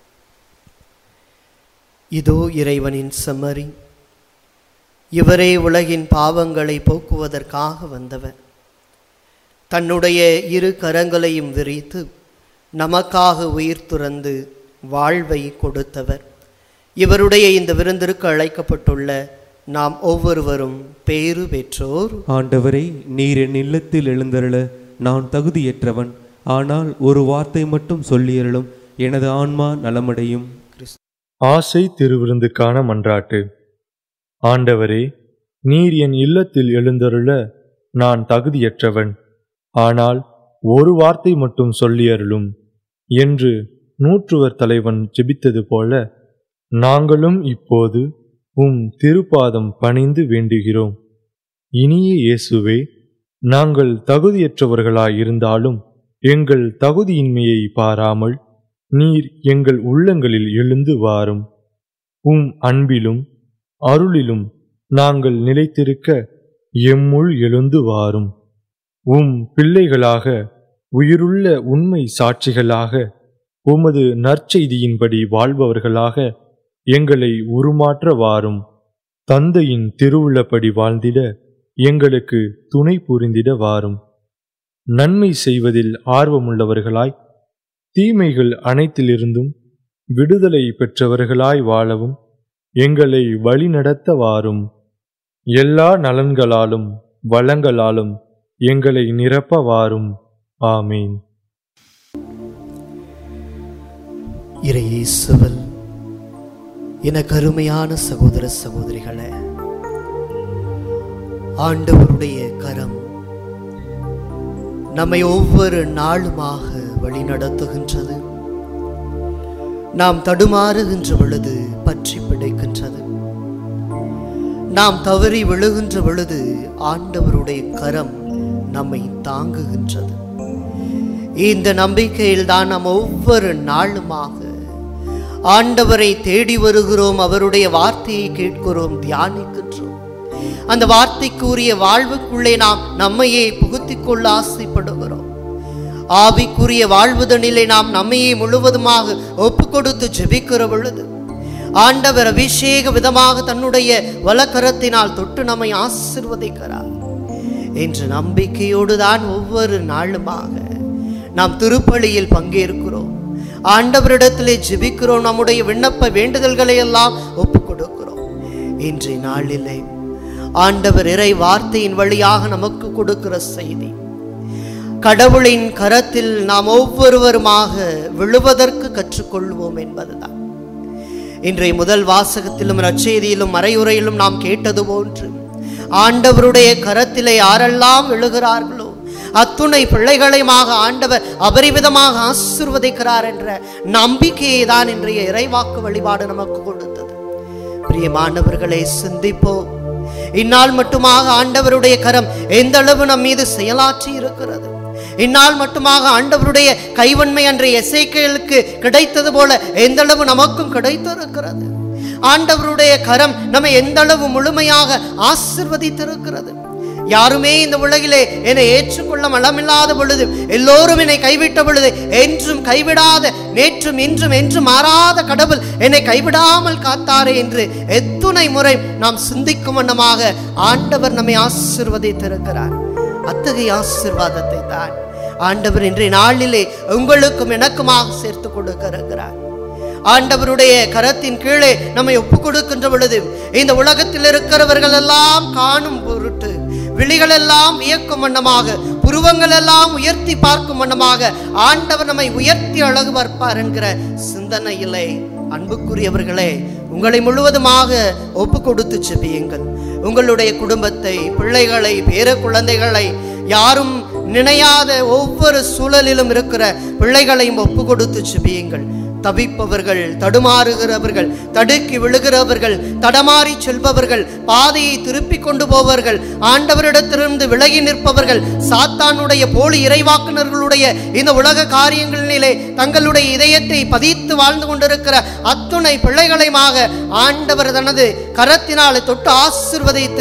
இதோ இறைவனின் செம்மறி இவரே உலகின் பாவங்களை போக்குவதற்காக வந்தவர் தன்னுடைய இரு கரங்களையும் விரித்து நமக்காக உயிர் துறந்து வாழ்வை கொடுத்தவர் இவருடைய இந்த விருந்திற்கு அழைக்கப்பட்டுள்ள நாம் ஒவ்வொருவரும் பேறு பெற்றோர் ஆண்டவரே நீர் என் இல்லத்தில் எழுந்தருள நான் தகுதியற்றவன் ஆனால் ஒரு வார்த்தை மட்டும் சொல்லியருளும் எனது ஆன்மா நலமடையும் ஆசை திருவிருந்துக்கான மன்றாட்டு ஆண்டவரே நீர் என் இல்லத்தில் எழுந்தருள நான் தகுதியற்றவன் ஆனால் ஒரு வார்த்தை மட்டும் சொல்லியருளும் என்று நூற்றுவர் தலைவன் ஜெபித்தது போல நாங்களும் இப்போது உம் திருப்பாதம் பணிந்து வேண்டுகிறோம் இனிய இயேசுவே நாங்கள் தகுதியற்றவர்களாயிருந்தாலும் எங்கள் தகுதியின்மையை பாராமல் நீர் எங்கள் உள்ளங்களில் எழுந்து வாரும் உம் அன்பிலும் அருளிலும் நாங்கள் நிலைத்திருக்க எம்முள் எழுந்து வாரும் உம் பிள்ளைகளாக உயிருள்ள உண்மை சாட்சிகளாக உமது நற்செய்தியின்படி வாழ்பவர்களாக எங்களை உருமாற்ற வாரும் தந்தையின் திருவுள்ளப்படி வாழ்ந்திட எங்களுக்கு துணை புரிந்திட வாரும் நன்மை செய்வதில் ஆர்வமுள்ளவர்களாய் தீமைகள் அனைத்திலிருந்தும் விடுதலை பெற்றவர்களாய் வாழவும் எங்களை வழிநடத்த வாரும் எல்லா நலன்களாலும் வளங்களாலும் எங்களை நிரப்ப வாரும் ஆமீன் இறையேசுவல் என கருமையான சகோதர சகோதரிகளே ஆண்டவருடைய கரம் நம்மை ஒவ்வொரு நாளுமாக வழிநடத்துகின்றது நாம் தடுமாறுகின்ற பொழுது பற்றி பிடிக்கின்றது நாம் தவறி விழுகின்ற பொழுது ஆண்டவருடைய கரம் நம்மை தாங்குகின்றது இந்த நம்பிக்கையில் தான் நாம் ஒவ்வொரு நாளுமாக ஆண்டவரை தேடி வருகிறோம் அவருடைய வார்த்தையை கேட்கிறோம் தியானிக்கின்றோம் அந்த வார்த்தைக்குரிய வாழ்வுக்குள்ளே நாம் நம்மையே புகுத்திக் கொள்ள ஆசைப்படுகிறோம் ஆவிக்குரிய வாழ்வுதனிலே நாம் நம்மையே முழுவதுமாக ஒப்பு கொடுத்து ஜெபிக்கிற பொழுது ஆண்டவர் அபிஷேக விதமாக தன்னுடைய வலக்கரத்தினால் தொட்டு நம்மை ஆசிர்வதிக்கிறார் என்ற நம்பிக்கையோடு தான் ஒவ்வொரு நாளுமாக நாம் திருப்பலியில் பங்கேற்கிறோம் ஆண்டவரிடத்திலே ஜெபிக்கிறோம் நம்முடைய விண்ணப்ப வேண்டுதல்களை எல்லாம் ஒப்பு கொடுக்கிறோம் இன்றைய நாளிலே ஆண்டவர் இறை வார்த்தையின் வழியாக நமக்கு கொடுக்கிற செய்தி கடவுளின் கரத்தில் நாம் ஒவ்வொருவருமாக விழுவதற்கு கற்றுக்கொள்வோம் என்பதுதான் இன்றைய முதல் வாசகத்திலும் நற்செய்தியிலும் மறையுறையிலும் நாம் கேட்டது போன்று ஆண்டவருடைய கரத்திலே யாரெல்லாம் விழுகிறார்களோ அத்துணை பிள்ளைகளையுமாக ஆண்டவர் அபரிவிதமாக ஆசிர்வதிக்கிறார் என்ற நம்பிக்கையை தான் இன்றைய இறைவாக்கு வழிபாடு நமக்கு கொடுத்தது பிரியமானவர்களே சிந்திப்போம் இந்நாள் மட்டுமாக ஆண்டவருடைய கரம் எந்த அளவு நம் மீது செயலாற்றி இருக்கிறது இந்நாள் மட்டுமாக ஆண்டவருடைய கைவன்மை அன்றைய எசேக்கியலுக்கு கிடைத்தது போல எந்த அளவு நமக்கும் கிடைத்திருக்கிறது ஆண்டவருடைய கரம் நம்மை எந்த அளவு முழுமையாக ஆசிர்வதித்திருக்கிறது யாருமே இந்த உலகிலே என்னை ஏற்றுக்கொள்ள மனமில்லாத பொழுது எல்லோரும் என்னை கைவிட்ட பொழுது என்றும் கைவிடாத நேற்றும் இன்றும் என்றும் மாறாத கடவுள் என்னை கைவிடாமல் காத்தாரே என்று எத்துணை முறை நாம் சிந்திக்கும் வண்ணமாக ஆண்டவர் நம்மை ஆசிர்வதித்திருக்கிறார் அத்தகைய ஆசிர்வாதத்தை தான் ஆண்டவர் இன்றைய நாளிலே உங்களுக்கும் எனக்குமாக சேர்த்து கொடுக்கிறார் ஆண்டவருடைய கரத்தின் கீழே நம்மை ஒப்பு கொடுக்கின்ற பொழுது இந்த உலகத்தில் இருக்கிறவர்கள் எல்லாம் காணும் பொருட்டு விழிகள் எல்லாம் வியக்கும் வண்ணமாக புருவங்கள் எல்லாம் உயர்த்தி பார்க்கும் வண்ணமாக ஆண்டவர் நம்மை உயர்த்தி அழகு பார்ப்பார் என்கிற சிந்தனையிலே அன்புக்குரியவர்களே உங்களை முழுவதுமாக ஒப்பு கொடுத்து செபியுங்கள் உங்களுடைய குடும்பத்தை பிள்ளைகளை பேர குழந்தைகளை யாரும் நினையாத ஒவ்வொரு சூழலிலும் இருக்கிற பிள்ளைகளையும் ஒப்பு கொடுத்து செபியுங்கள் தவிப்பவர்கள் தடுமாறுகிறவர்கள் தடுக்கி விழுகிறவர்கள் தடமாறி செல்பவர்கள் பாதையை திருப்பி கொண்டு போவர்கள் ஆண்டவரிடத்திலிருந்து விலகி நிற்பவர்கள் சாத்தானுடைய போலி இறைவாக்குனர்களுடைய இந்த உலக காரியங்களிலே தங்களுடைய இதயத்தை பதித்து வாழ்ந்து கொண்டிருக்கிற அத்துணை பிள்ளைகளையுமாக ஆண்டவர் தனது கரத்தினாலே தொட்டு ஆசிர்வதித்து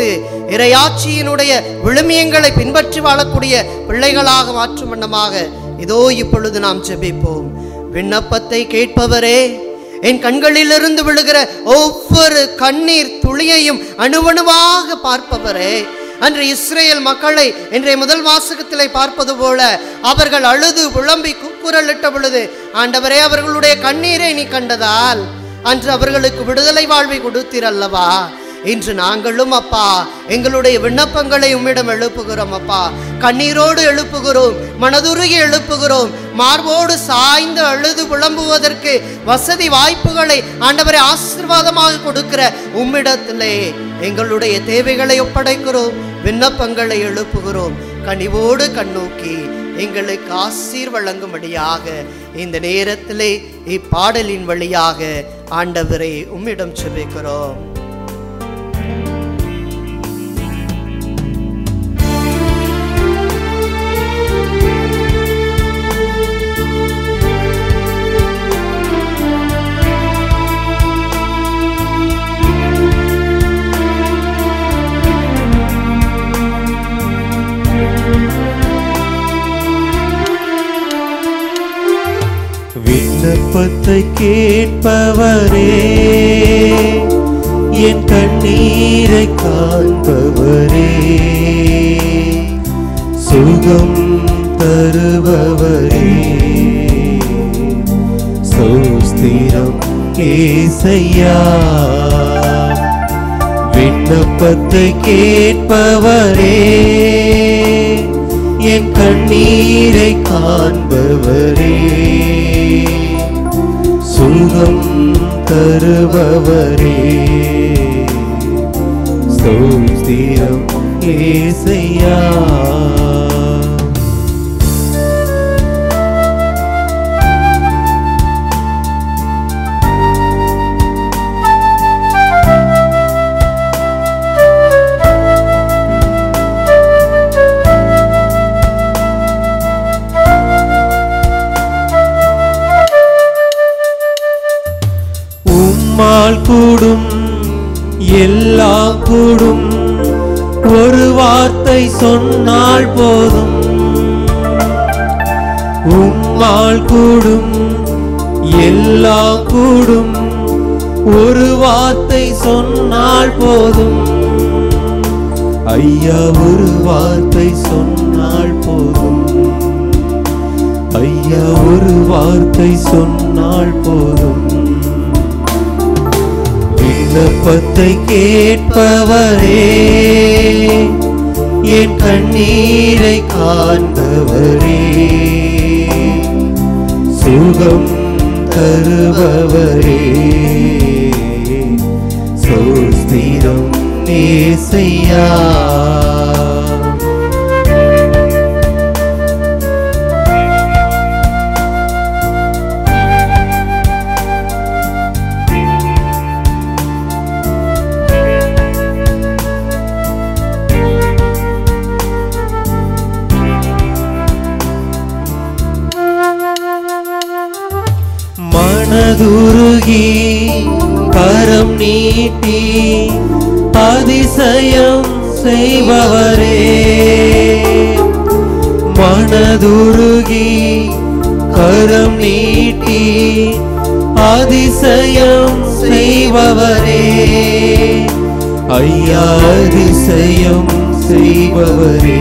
இறையாட்சியினுடைய விழுமியங்களை பின்பற்றி வாழக்கூடிய பிள்ளைகளாக மாற்றும் வண்ணமாக இதோ இப்பொழுது நாம் ஜெபிப்போம் விண்ணப்பத்தை கேட்பவரே என் கண்களிலிருந்து விழுகிற ஒவ்வொரு கண்ணீர் துளியையும் அணுவணுவாக பார்ப்பவரே அன்று இஸ்ரேல் மக்களை இன்றைய முதல் வாசகத்திலே பார்ப்பது போல அவர்கள் அழுது புலம்பி கூக்குரலிட்ட பொழுது ஆண்டவரே அவர்களுடைய கண்ணீரை நீ கண்டதால் அன்று அவர்களுக்கு விடுதலை வாழ்வை கொடுத்தீரல்லவா இன்று நாங்களும் அப்பா எங்களுடைய விண்ணப்பங்களை உம்மிடம் எழுப்புகிறோம் அப்பா கண்ணீரோடு எழுப்புகிறோம் மனதுருகி எழுப்புகிறோம் மார்போடு சாய்ந்து அழுது புலம்புவதற்கு வசதி வாய்ப்புகளை ஆண்டவரை ஆசீர்வாதமாக கொடுக்கிற உம்மிடத்திலே எங்களுடைய தேவைகளை ஒப்படைக்கிறோம் விண்ணப்பங்களை எழுப்புகிறோம் கனிவோடு கண்ணோக்கி எங்களுக்கு ஆசீர் வழங்கும்படியாக இந்த நேரத்திலே இப்பாடலின் வழியாக ஆண்டவரை உம்மிடம் செபிக்கிறோம் விண்ணப்பத்தை கேட்பவரே என் கண்ணீரை காண்பவரே சுகம் தருபவரே சோஸ்திரம் ஏசையா விண்ணப்பத்தை கேட்பவரே என் கண்ணீரை காண்பவரே சுகம் தருபவரே ஸ்தோத்திரம் ஏசையா உம்மால் கூடும் எல்லாம் கூடும் ஒரு வார்த்தை சொன்னால் போதும் உம்மால் கூடும் எல்லாம் கூடும் ஒரு வார்த்தை சொன்னால் போதும் ஐயா ஒரு வார்த்தை சொன்னால் போதும் ஐயா ஒரு வார்த்தை சொன்னால் போதும் விண்ணப்பத்தை கேட்பவரே என் கண்ணீரை காண்பவரே சுகம் தருபவரே சோஸ்திரம் நேசையா மனதுருகி கரம் நீட்டி அதிசயம் செய்பவரே மனதுருகி கரம் நீட்டி அதிசயம் செய்பவரே ஐயா அதிசயம் செய்பவரே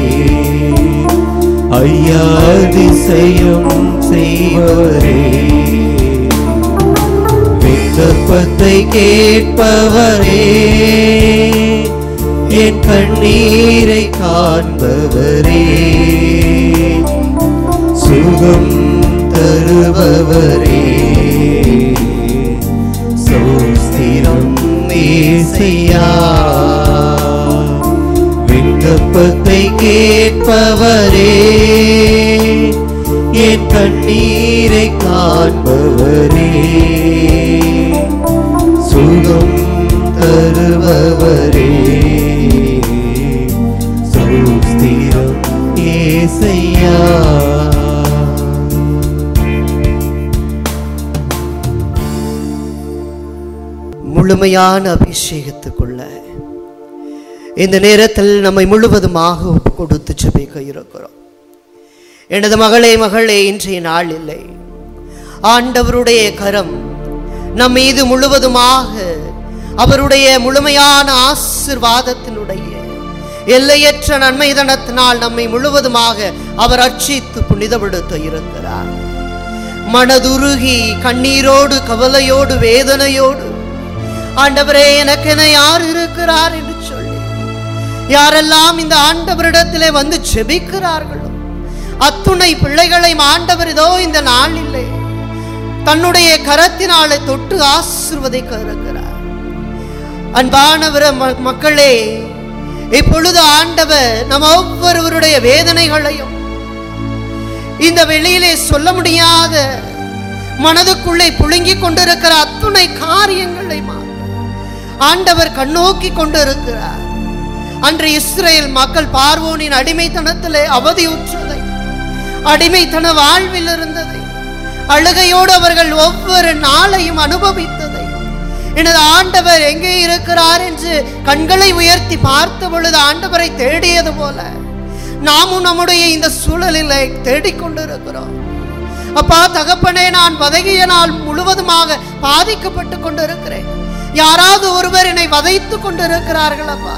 ஐயா அதிசயம் செய்பவரே விண்ணப்பத்தை கேட்பவரே என் கண்ணீரை காண்பவரே சுகம் தருபவரே சோஸ்திரம் நேசையா விண்ணப்பத்தை கேட்பவரே என் கண்ணீரை காண்பவரே சுகம் தருபவரே சோஸ்திரம் ஏசையா முழுமையான அபிஷேகத்துக்குள்ள இந்த நேரத்தில் நம்மை முழுவதுமாக ஒப்பு கொடுத்து ஜெபிக்க இருக்கிறோம் எனது மகளே மகளே இன்றைய நாள் இல்லை ஆண்டவருடைய கரம் நம் மீது முழுவதுமாக அவருடைய முழுமையான ஆசிர்வாதத்தினுடைய எல்லையற்ற நன்மைதனத்தினால் நம்மை முழுவதுமாக அவர் அர்ச்சித்து புனிதப்படுத்த இருக்கிறார் மனதுருகி கண்ணீரோடு கவலையோடு வேதனையோடு ஆண்டவரே எனக்கென யார் இருக்கிறார் என்று சொல்லி யாரெல்லாம் இந்த ஆண்டவரிடத்திலே வந்து ஜெபிக்கிறார்களோ அத்துணை பிள்ளைகளை ஆண்டவர் இதோ இந்த நாளிலே தன்னுடைய கரத்தினாலே தொட்டு ஆசிர்வதிக்க இருக்கிறார் அன்பானவர ம- மக்களே இப்பொழுது ஆண்டவர் நம் ஒவ்வொருவருடைய வேதனைகளையும் இந்த வெளியிலே சொல்ல முடியாத மனதுக்குள்ளே புழுங்கிக் கொண்டிருக்கிற அத்துணை காரியங்களை மாற்ற ஆண்டவர் கண்ணோக்கி கொண்டிருக்கிறார் அன்று இஸ்ரேல் மக்கள் பார்வோனின் அடிமைத்தனத்திலே அவதியுற்றதை அடிமைத்தன வாழ்வில் இருந்ததை அழுகையோடு அவர்கள் ஒவ்வொரு நாளையும் அனுபவித்ததை எனது ஆண்டவர் எங்கே இருக்கிறார் என்று கண்களை உயர்த்தி பார்த்த பொழுது ஆண்டவரை தேடியது போல நாமும் நம்முடைய இந்த சூழலிலே தேடிக்கொண்டிருக்கிறோம் அப்பா தகப்பனே நான் வதகிய நாள் முழுவதுமாக பாதிக்கப்பட்டு கொண்டிருக்கிறேன் யாராவது ஒருவர் என்னை வதைத்து கொண்டிருக்கிறார்கள் அப்பா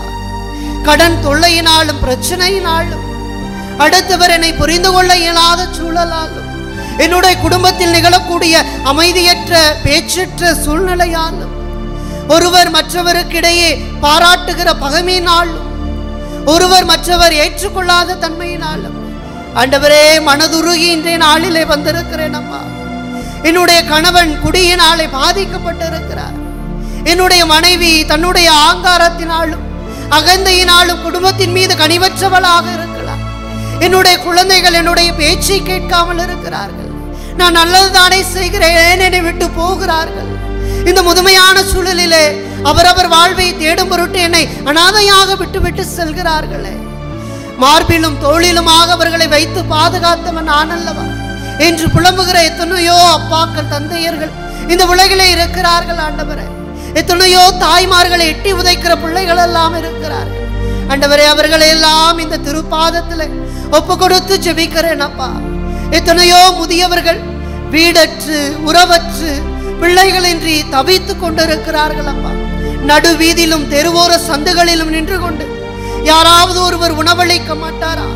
கடன் தொல்லையினாலும் பிரச்சனையினாலும் அடுத்தவர் என்னை புரிந்து கொள்ள இயலாத சூழலாலும் என்னுடைய குடும்பத்தில் நிகழக்கூடிய அமைதியற்ற பேச்சற்ற சூழ்நிலையாலும் ஒருவர் மற்றவருக்கிடையே பாராட்டுகிற பகைமையினாலும் ஒருவர் மற்றவர் ஏற்றுக்கொள்ளாத தன்மையினாலும் ஆண்டவரே மனதுருகி இன்றைய நாளிலே வந்திருக்கிறேன் அம்மா என்னுடைய கணவன் குடியினாலே பாதிக்கப்பட்டிருக்கிறார் என்னுடைய மனைவி தன்னுடைய ஆங்காரத்தினாலும் அகந்தையினாலும் குடும்பத்தின் மீது கனிவற்றவளாக இருக்கலாம் என்னுடைய குழந்தைகள் என்னுடைய பேச்சை கேட்காமல் இருக்கிறார்கள் நான் நல்லதுதானே செய்கிறேன் என்னை விட்டு போகிறார்கள் இந்த முதுமையான சூழலிலே அவரவர் வாழ்வை தேடும் பொருட்டு என்னை அனாதையாக விட்டுவிட்டு செல்கிறார்களே மார்பிலும் தோளிலுமாக அவர்களை வைத்து பாதுகாத்தவன் நான் அல்லவா என்று புலம்புகிற எத்தனையோ அப்பாக்கள் தந்தையர்கள் இந்த உலகிலே இருக்கிறார்கள் ஆண்டவரே எத்தனையோ தாய்மார்களை எட்டி உதைக்கிற பிள்ளைகள் எல்லாம் இருக்கிறார்கள் ஆண்டவரே அவர்களை எல்லாம் இந்த திருப்பாதத்தில் ஒப்பு கொடுத்து ஜெபிக்கிறேன் அப்பா எத்தனையோ முதியவர்கள் வீடற்று உறவற்று பிள்ளைகளின்றி தவித்துக் கொண்டிருக்கிறார்கள் அப்பா நடு வீதியிலும் தெருவோர சந்துகளிலும் நின்று கொண்டு யாராவது ஒருவர் உணவளிக்க மாட்டாரா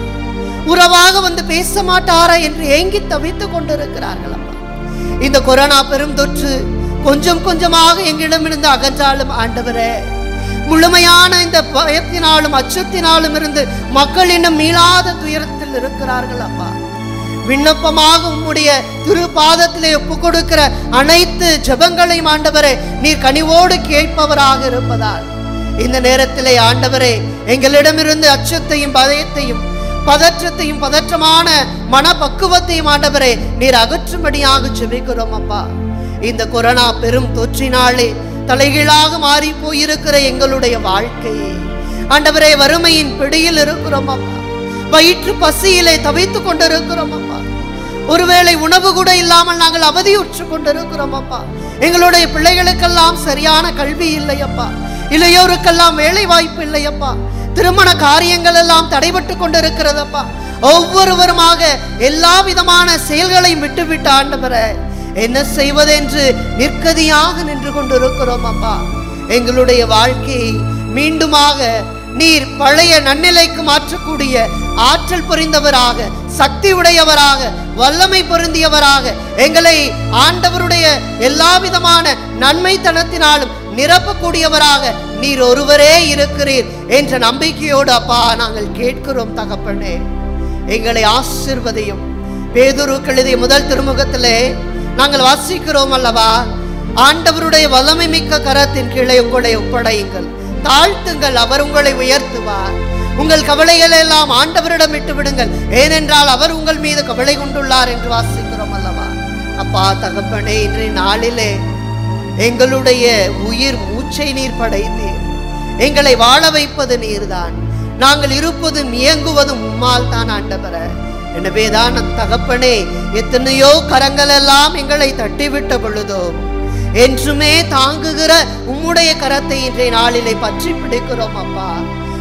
உறவாக வந்து பேச மாட்டாரா என்று ஏங்கி தவித்துக் கொண்டிருக்கிறார்கள் அப்பா இந்த கொரோனா பெரும் தொற்று கொஞ்சம் கொஞ்சமாக எங்களிடமிருந்து அகன்றாலும் ஆண்டவரே முழுமையான இந்த பயத்தினாலும் அச்சத்தினாலும் இருந்து மக்கள் இன்னும் மீளாத துயரத்தில் இருக்கிறார்கள் அப்பா விண்ணப்பமாக உம்முடைய திரு பாதத்திலே ஒப்பு கொடுக்கிற அனைத்து ஜெபங்களையும் ஆண்டவரே நீர் கனிவோடு கேட்பவராக இருப்பதால் இந்த நேரத்திலே ஆண்டவரே எங்களிடமிருந்து அச்சத்தையும் பயத்தையும் பதற்றத்தையும் பதற்றமான மனப்பக்குவத்தையும் ஆண்டவரே நீர் அகற்றும்படியாக ஜெபிக்கிறோம் அப்பா இந்த கொரோனா பெரும் தொற்றினாலே தலைகீழாக மாறி போயிருக்கிற எங்களுடைய வாழ்க்கையை ஆண்டவரே வறுமையின் பிடியில் இருக்கிறோம் அப்பா வயிற்று பசியிலே தவித்துக் கொண்டிருக்கிறோம் அப்பா ஒருவேளை உணவு கூட இல்லாமல் நாங்கள் அவதியுற்று கொண்டிருக்கிறோம் அப்பா எங்களுடைய பிள்ளைகளுக்கெல்லாம் சரியான கல்வி இல்லையப்பா இளையோருக்கெல்லாம் வேலை வாய்ப்பு இல்லையப்பா திருமண காரியங்கள் எல்லாம் தடைபட்டு கொண்டிருக்கிறதப்பா ஒவ்வொருவருமாக எல்லா விதமான செயல்களையும் விட்டுவிட்டு ஆண்டவரே என்ன செய்வதென்று நிற்கதியாக நின்று கொண்டிருக்கிறோம் அப்பா எங்களுடைய வாழ்க்கையை மீண்டுமாக நீர் பழைய நன்னிலைக்கு மாற்றக்கூடிய ஆற்றல் புரிந்தவராக சக்தி உடையவராக வல்லமை பொருந்தியவராக எங்களை ஆண்டவருடைய எல்லா விதமான நன்மைத்தனத்தினாலும் நிரப்பக்கூடியவராக நீர் ஒருவரே இருக்கிறீர் என்ற நம்பிக்கையோடு அப்பா நாங்கள் கேட்கிறோம் தகப்பனே எங்களை ஆசிர்வதையும் பேதுருக்கு எழுதிய முதல் திருமுகத்திலே நாங்கள் வாசிக்கிறோம் அல்லவா ஆண்டவருடைய வல்லமை மிக்க கரத்தின் கீழே உங்களை ஒப்படையுங்கள் தாழ்த்துங்கள் அவர் உங்களை உயர்த்துவார் உங்கள் கவலைகள் எல்லாம் ஆண்டவரிடம் விட்டு விடுங்கள் ஏனென்றால் அவர் உங்கள் மீது கவலை கொண்டுள்ளார் என்று வாசிக்கிறோம் அல்லவா அப்பா தகப்பனே இன்றைய நாளிலே எங்களுடைய உயிர் மூச்சை நீர் படைத்தீர் எங்களை வாழ வைப்பது நீர்தான் நாங்கள் இருப்பதும் இயங்குவதும் உம்மால் தான் ஆண்டவர எனவேதான் நம் தகப்பனே எத்தனையோ கரங்கள் எல்லாம் எங்களை தட்டிவிட்ட பொழுதோ என்றுமே தாங்குகிற உம்முடைய கரத்தை இன்றைய நாளிலே பற்றி பிடிக்கிறோம் அப்பா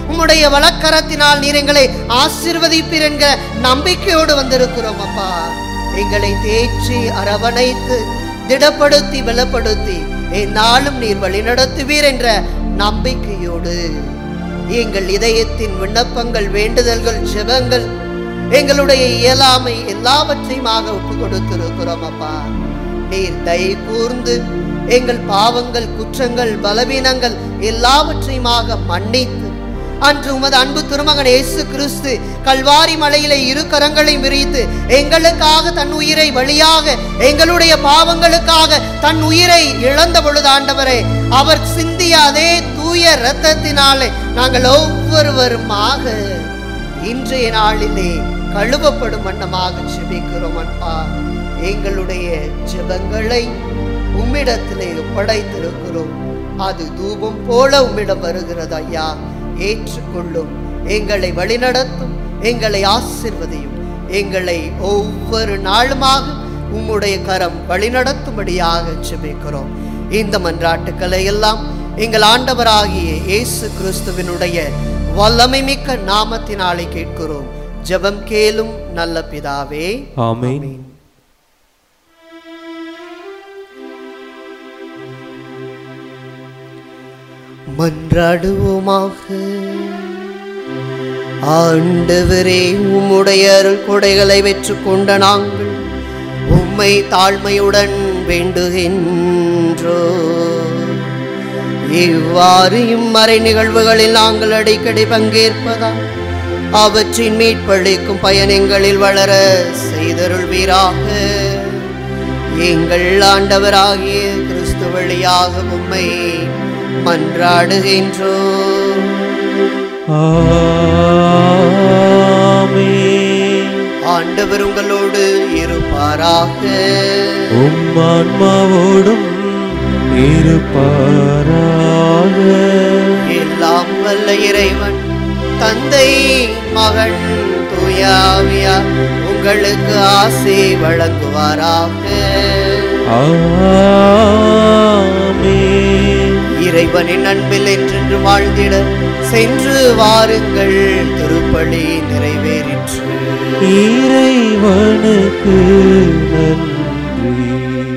உம்முடைய வழக்கரத்தினால் நீர் எங்களை ஆசிர்வதிப்பீர் என்கிற நம்பிக்கையோடு வந்திருக்கிறோம் அப்பா எங்களை தேற்றி அரவணைத்து திடப்படுத்தி பலப்படுத்தி எந்நாளும் நீர் வழிநடத்துவீர் என்ற நம்பிக்கையோடு எங்கள் இதயத்தின் விண்ணப்பங்கள் வேண்டுதல்கள் ஜெபங்கள் எங்களுடைய இயலாமை எல்லாவற்றையுமாக ஒப்பு கொடுத்திருக்கிறோம் அப்பா நீர் தயை கூர்ந்து எங்கள் பாவங்கள் குற்றங்கள் பலவீனங்கள் எல்லாவற்றையுமாக மன்னித்து அன்று உமது அன்பு திருமகன் இயேசு கிறிஸ்து கல்வாரி மலையிலே இரு கரங்களையும் விரித்து எங்களுக்காக தன் உயிரை வழியாக எங்களுடைய பாவங்களுக்காக தன் உயிரை இழந்த பொழுது ஆண்டவரே அவர் சிந்திய அதே தூய இரத்தத்தினாலே நாங்கள் ஒவ்வொருவருமாக இன்றைய நாளிலே கழுவப்படும் வண்ணமாக ஜெபிக்கிறோம் அன்பா எங்களுடைய ஜெபங்களை உம்மிடத்திலே ஒப்படைத்திருக்கிறோம் அது தூபம் போல உம்மிடம் வருகிறது ஐயா ஏற்றுக்கொள்ளும் எங்களை வழிநடத்தும் எங்களை ஆசிர்வதியும் எங்களை ஒவ்வொரு நாளுமாக உம்முடைய கரம் வழிநடத்தும்படியாக ஜெபிக்கிறோம் இந்த மன்றாட்டுக்களை எல்லாம் எங்கள் ஆண்டவராகிய இயேசு கிறிஸ்துவினுடைய வல்லமை மிக்க நாமத்தினாலே கேட்கிறோம் ஜெபம் கேளும் நல்ல பிதாவே ஆமென் மன்றாடுவோமாக ஆண்டவரே உம்முடைய அருள் கொடைகளை வெற்றுக்கொண்ட நாங்கள் உம்மை தாழ்மையுடன் வேண்டுகின்றோ இவ்வாறு இம்மறை நிகழ்வுகளில் நாங்கள் அடிக்கடி பங்கேற்பதால் அவற்றின் மீட்பளிக்கும் பயணங்களில் வளர செய்தருள்வீராக எங்கள் ஆண்டவராகிய கிறிஸ்து வழியாக உம்மை மன்றாடுகின்றோம் ஆமென் ஆண்டவர் உங்களோடு இருப்பாராக உம் ஆன்மாவோடும் இருப்பாராக எல்லாம் வல்ல இறைவன் தந்தை மகன் தூயாவியா உங்களுக்கு ஆசை வழங்குவாராக ஆமென் இறைவனின் அன்பில் என்றென்று வாழ்ந்திட சென்று வாருங்கள் திருப்பலி நிறைவேறிற்று இறைவனுக்கு நன்றி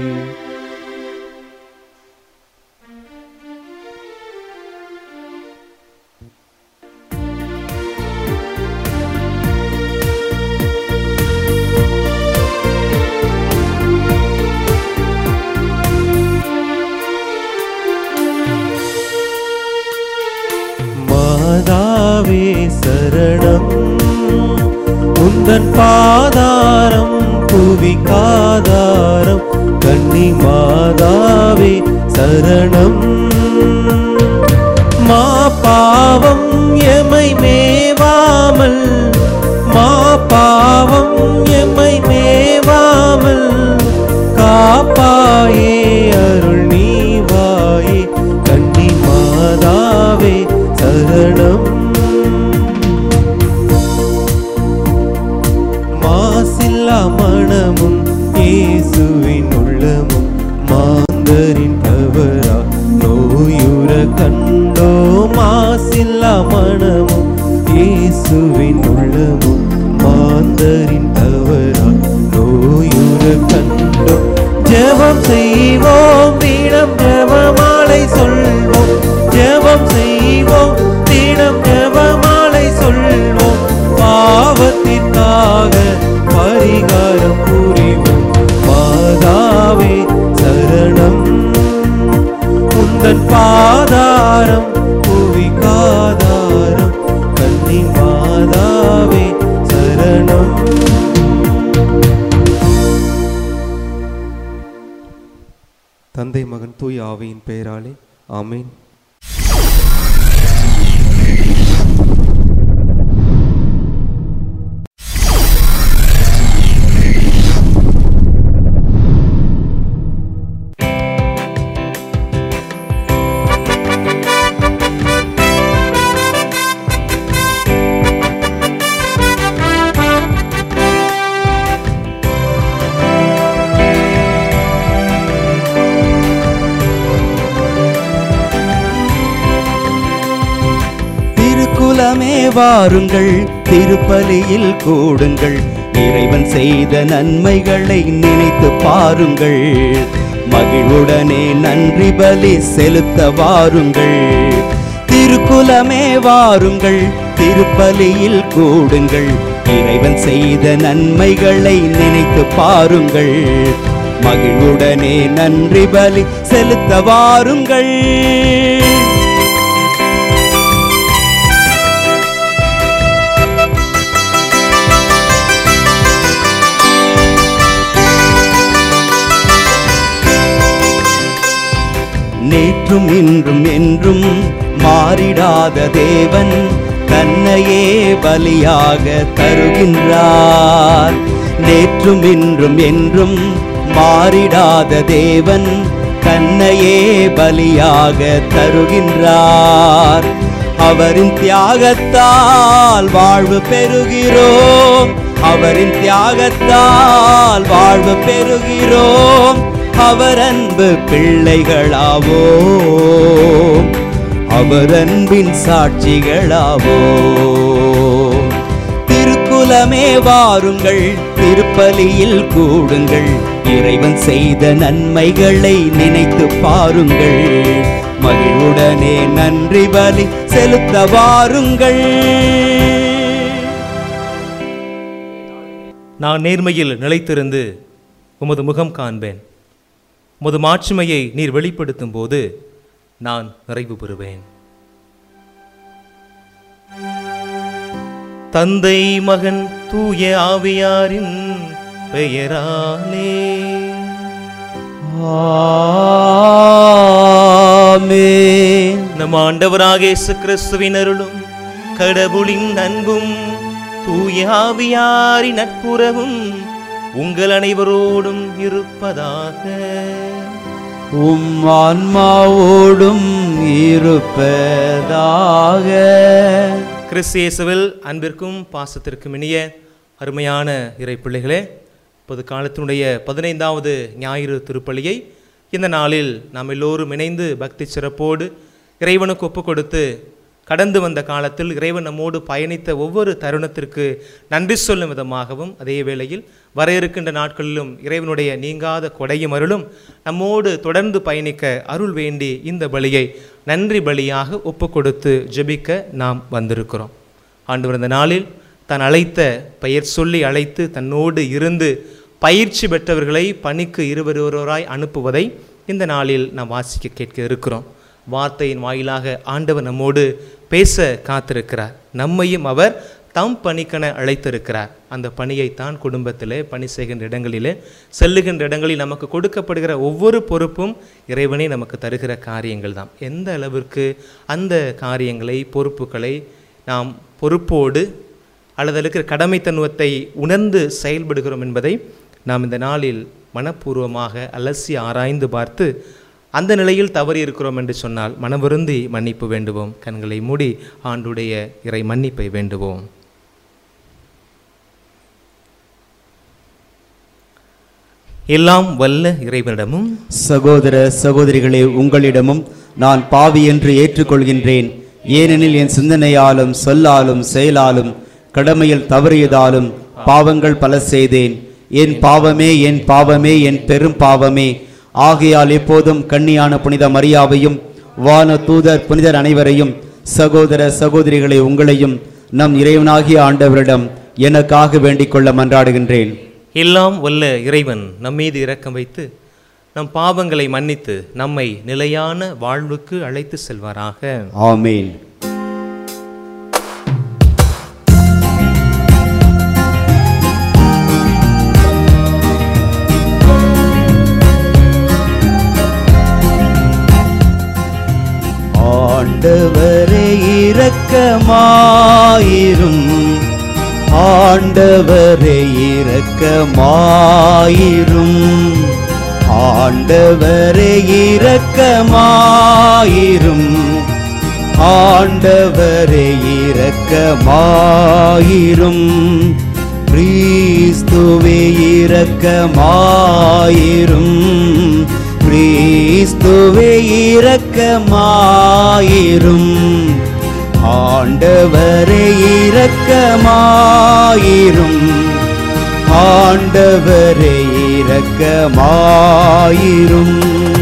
மாதாவே சரணம் உந்தன் பாதாரம் புவிக்காதாரம் கன்னி மாதாவே சரணம் மா பாவம் எமை மேவாமல் மா பாவம் எமை மேவாமல் காப்பாயே அருள் நீவாயே கன்னி மாதாவே சரணம் மாசில்லா மனமும் இயேசுவின் உள்ளமும் மாந்தரின் தவறா நோயுற கண்டோ மாசில்லா மனமும் இயேசுவின் உள்ளமும் மாந்தரின் தவறா நோயுற கண்டோ ஜெபம் செய்வோம் தினம் ஜெபமாலை சொல்வோம் ஜெபம் செய்வோம் தினம் ஜெபமாலை சொல்வோம் பாவத்திற்காக பரிகாரம் புரிவோம் மாதாவே சரணம் உந்தன் பாதாரம் புவிக்காதாரம் கன்னி மாதாவே சரணம் தந்தை மகன் தூய் ஆவியின் பெயராலே ஆமென் வாருங்கள் திருப்பலியில் கூடுங்கள் இறைவன் செய்த நன்மைகளை நினைத்து பாருங்கள் மகிழ்வுடனே நன்றி பலி செலுத்த வாருங்கள் திருக்குலமே வாருங்கள் திருப்பலியில் கூடுங்கள் இறைவன் செய்த நன்மைகளை நினைத்து பாருங்கள் மகிழ்வுடனே நன்றி பலி செலுத்த வாருங்கள் நேற்றும் இன்றும் என்றும் மாறிடாத தேவன் தன்னையே பலியாக தருகின்றார் நேற்றும் இன்றும் என்றும் மாறிடாத தேவன் தன்னையே பலியாக தருகின்றார் அவரின் தியாகத்தால் வாழ்வு பெறுகிறோம் அவரின் தியாகத்தால் வாழ்வு பெறுகிறோம் அவர் அன்பு பிள்ளைகளாவோம் அவர் அன்பின் சாட்சிகளாவோம் திருக்குலமே வாருங்கள் திருப்பலியில் கூடுங்கள் இறைவன் செய்த நன்மைகளை நினைத்து பாருங்கள் மகிழ்வுடனே நன்றி பலி செலுத்த வாருங்கள் நான் நேர்மையில் நிலைத்திருந்து உமது முகம் காண்பேன் உமது மாட்சிமையை நீர் வெளிப்படுத்தும் போது நான் நிறைவு பெறுவேன் தந்தை மகன் தூய ஆவியாரின் பெயராலே ஆமென் நம் ஆண்டவராக இயேசு கிறிஸ்துவின் அருளும் கடவுளின் அன்பும் தூய ஆவியாரின் நட்புறவும் உங்கள் அனைவரோடும் இருப்பதாக உம் ஆன்மாவோடும் இருப்பதாக கிறிஸ்து இயேசுவில் அன்பிற்கும் பாசத்திற்கும் இனிய அருமையான இறை பிள்ளைகளே பொது காலத்தினுடைய பதினைந்தாவது ஞாயிறு திருப்பலியை இந்த நாளில் நாம் எல்லோரும் இணைந்து பக்தி சிறப்போடு இறைவனுக்கு ஒப்பு கொடுத்து கடந்து வந்த காலத்தில் இறைவன் நம்மோடு பயணித்த ஒவ்வொரு தருணத்திற்கு நன்றி சொல்லும் விதமாகவும் அதே வேளையில் வர இருக்கின்ற நாட்களிலும் இறைவனுடைய நீங்காத கொடையும் அருளும் நம்மோடு தொடர்ந்து பயணிக்க அருள் வேண்டி இந்த பலியை நன்றி பலியாக ஒப்பு கொடுத்து ஜெபிக்க நாம் வந்திருக்கிறோம் ஆண்டவர் இந்த நாளில் தான் அழைத்த பெயர் சொல்லி அழைத்து தன்னோடு இருந்து பயிற்சி பெற்றவர்களை பணிக்கு இருவருவராய் அனுப்புவதை இந்த நாளில் நாம் வாசிக்க கேட்க இருக்கிறோம் வார்த்தையின் வாயிலாக ஆண்டவர் நம்மோடு பேச காத்திருக்கிறார் நம்மையும் அவர் தம் பணிக்கென அழைத்திருக்கிறார் அந்த பணியைத்தான் குடும்பத்திலே பணி செய்கின்ற இடங்களிலே செல்லுகின்ற இடங்களில் நமக்கு கொடுக்கப்படுகிற ஒவ்வொரு பொறுப்பும் இறைவனே நமக்கு தருகிற காரியங்கள் தான் எந்த அளவிற்கு அந்த காரியங்களை பொறுப்புகளை நாம் பொறுப்போடு அல்லது இருக்கிற கடமைத்தன்மைத்தை உணர்ந்து செயல்படுகிறோம் என்பதை நாம் இந்த நாளில் மனப்பூர்வமாக அலசி ஆராய்ந்து பார்த்து அந்த நிலையில் தவறி இருக்கிறோம் என்று சொன்னால் மனவருந்தி மன்னிப்பு வேண்டுவோம் கண்களை மூடி ஆண்டுடைய இறை மன்னிப்பை வேண்டுவோம் எல்லாம் வல்ல இறைவனிடமும் சகோதர சகோதரிகளே உங்களிடமும் நான் பாவி என்று ஏற்றுக்கொள்கின்றேன் ஏனெனில் என் சிந்தனையாலும் சொல்லாலும் செயலாலும் கடமையில் தவறியதாலும் பாவங்கள் பல செய்தேன் என் பாவமே என் பாவமே என் பெரும் பாவமே ஆகையால் எப்போதும் கன்னியான புனித மரியாவையும் வான தூதர் புனிதர் அனைவரையும் சகோதர சகோதரிகளை உங்களையும் நம் இறைவனாகிய ஆண்டவரிடம் எனக்காக வேண்டிக் கொள்ள மன்றாடுகின்றேன் எல்லாம் வல்ல இறைவன் நம்மீது இரக்கம் வைத்து நம் பாவங்களை மன்னித்து நம்மை நிலையான வாழ்வுக்கு அழைத்து செல்வாராக ஆமேன் ஆண்டவரே இரக்கமாயிரும் ஆண்டவரே இரக்கமாயிரும் ஆண்டவரே இரக்கமாயிரும் ஆண்டவரே இரக்கமாயிரும் கிறிஸ்துவே இரக்கமாயிரும் கிறிஸ்துவே இரக்கமாயிரும் ஆண்டவரே இரக்கமாயிரும் ஆண்டவரே இரக்கமாயிரும்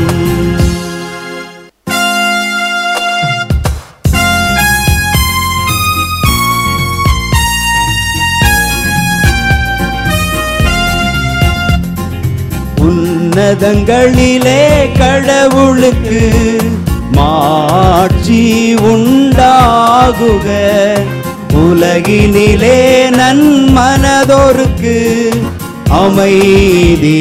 உன்னதங்களிலே கடவுளுக்கு மாட்சி உண்டாகுக உலகினிலே நன்மனதோருக்கு அமைதியாகுக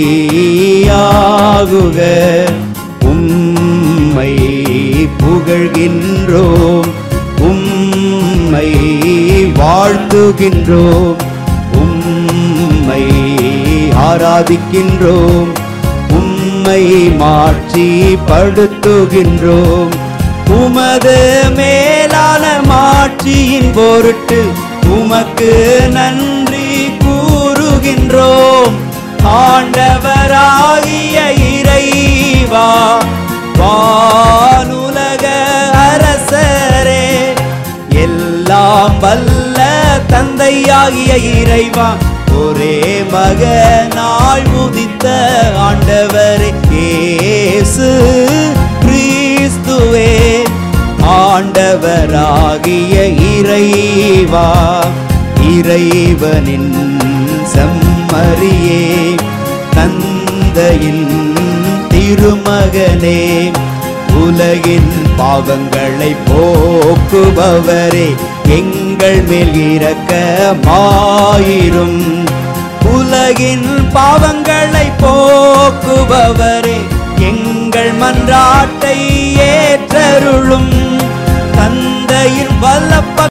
உம்மை புகழ்கின்றோம் உம்மை வாழ்த்துகின்றோம் உம்மை ஆராதிக்கின்றோம் உம்மை மாட்சி படுத்துகின்றோம் உமது மேலான மாட்சியின் பொருட்டு உமக்கு நன்றி கூறுகின்றோம் ஆண்டவராகிய இறைவா வானுலக அரசரே எல்லாம் வல்ல தந்தையாகிய இறைவா ஒரே மகனாய் உதித்த ஆண்டவரே இயேசு கிறிஸ்துவே ஆண்டவராகிய இறைவா இறைவனின் செம்மறியே தந்தையின் திருமகனே உலகின் பாவங்களை போக்குபவரே எங்கள் மேல் இரக்கமாயிரும் உலகின் பாவங்களை போக்குபவரே எங்கள் மன்றாட்டை ஏற்றருளும் தந்தையின் வல்லப்ப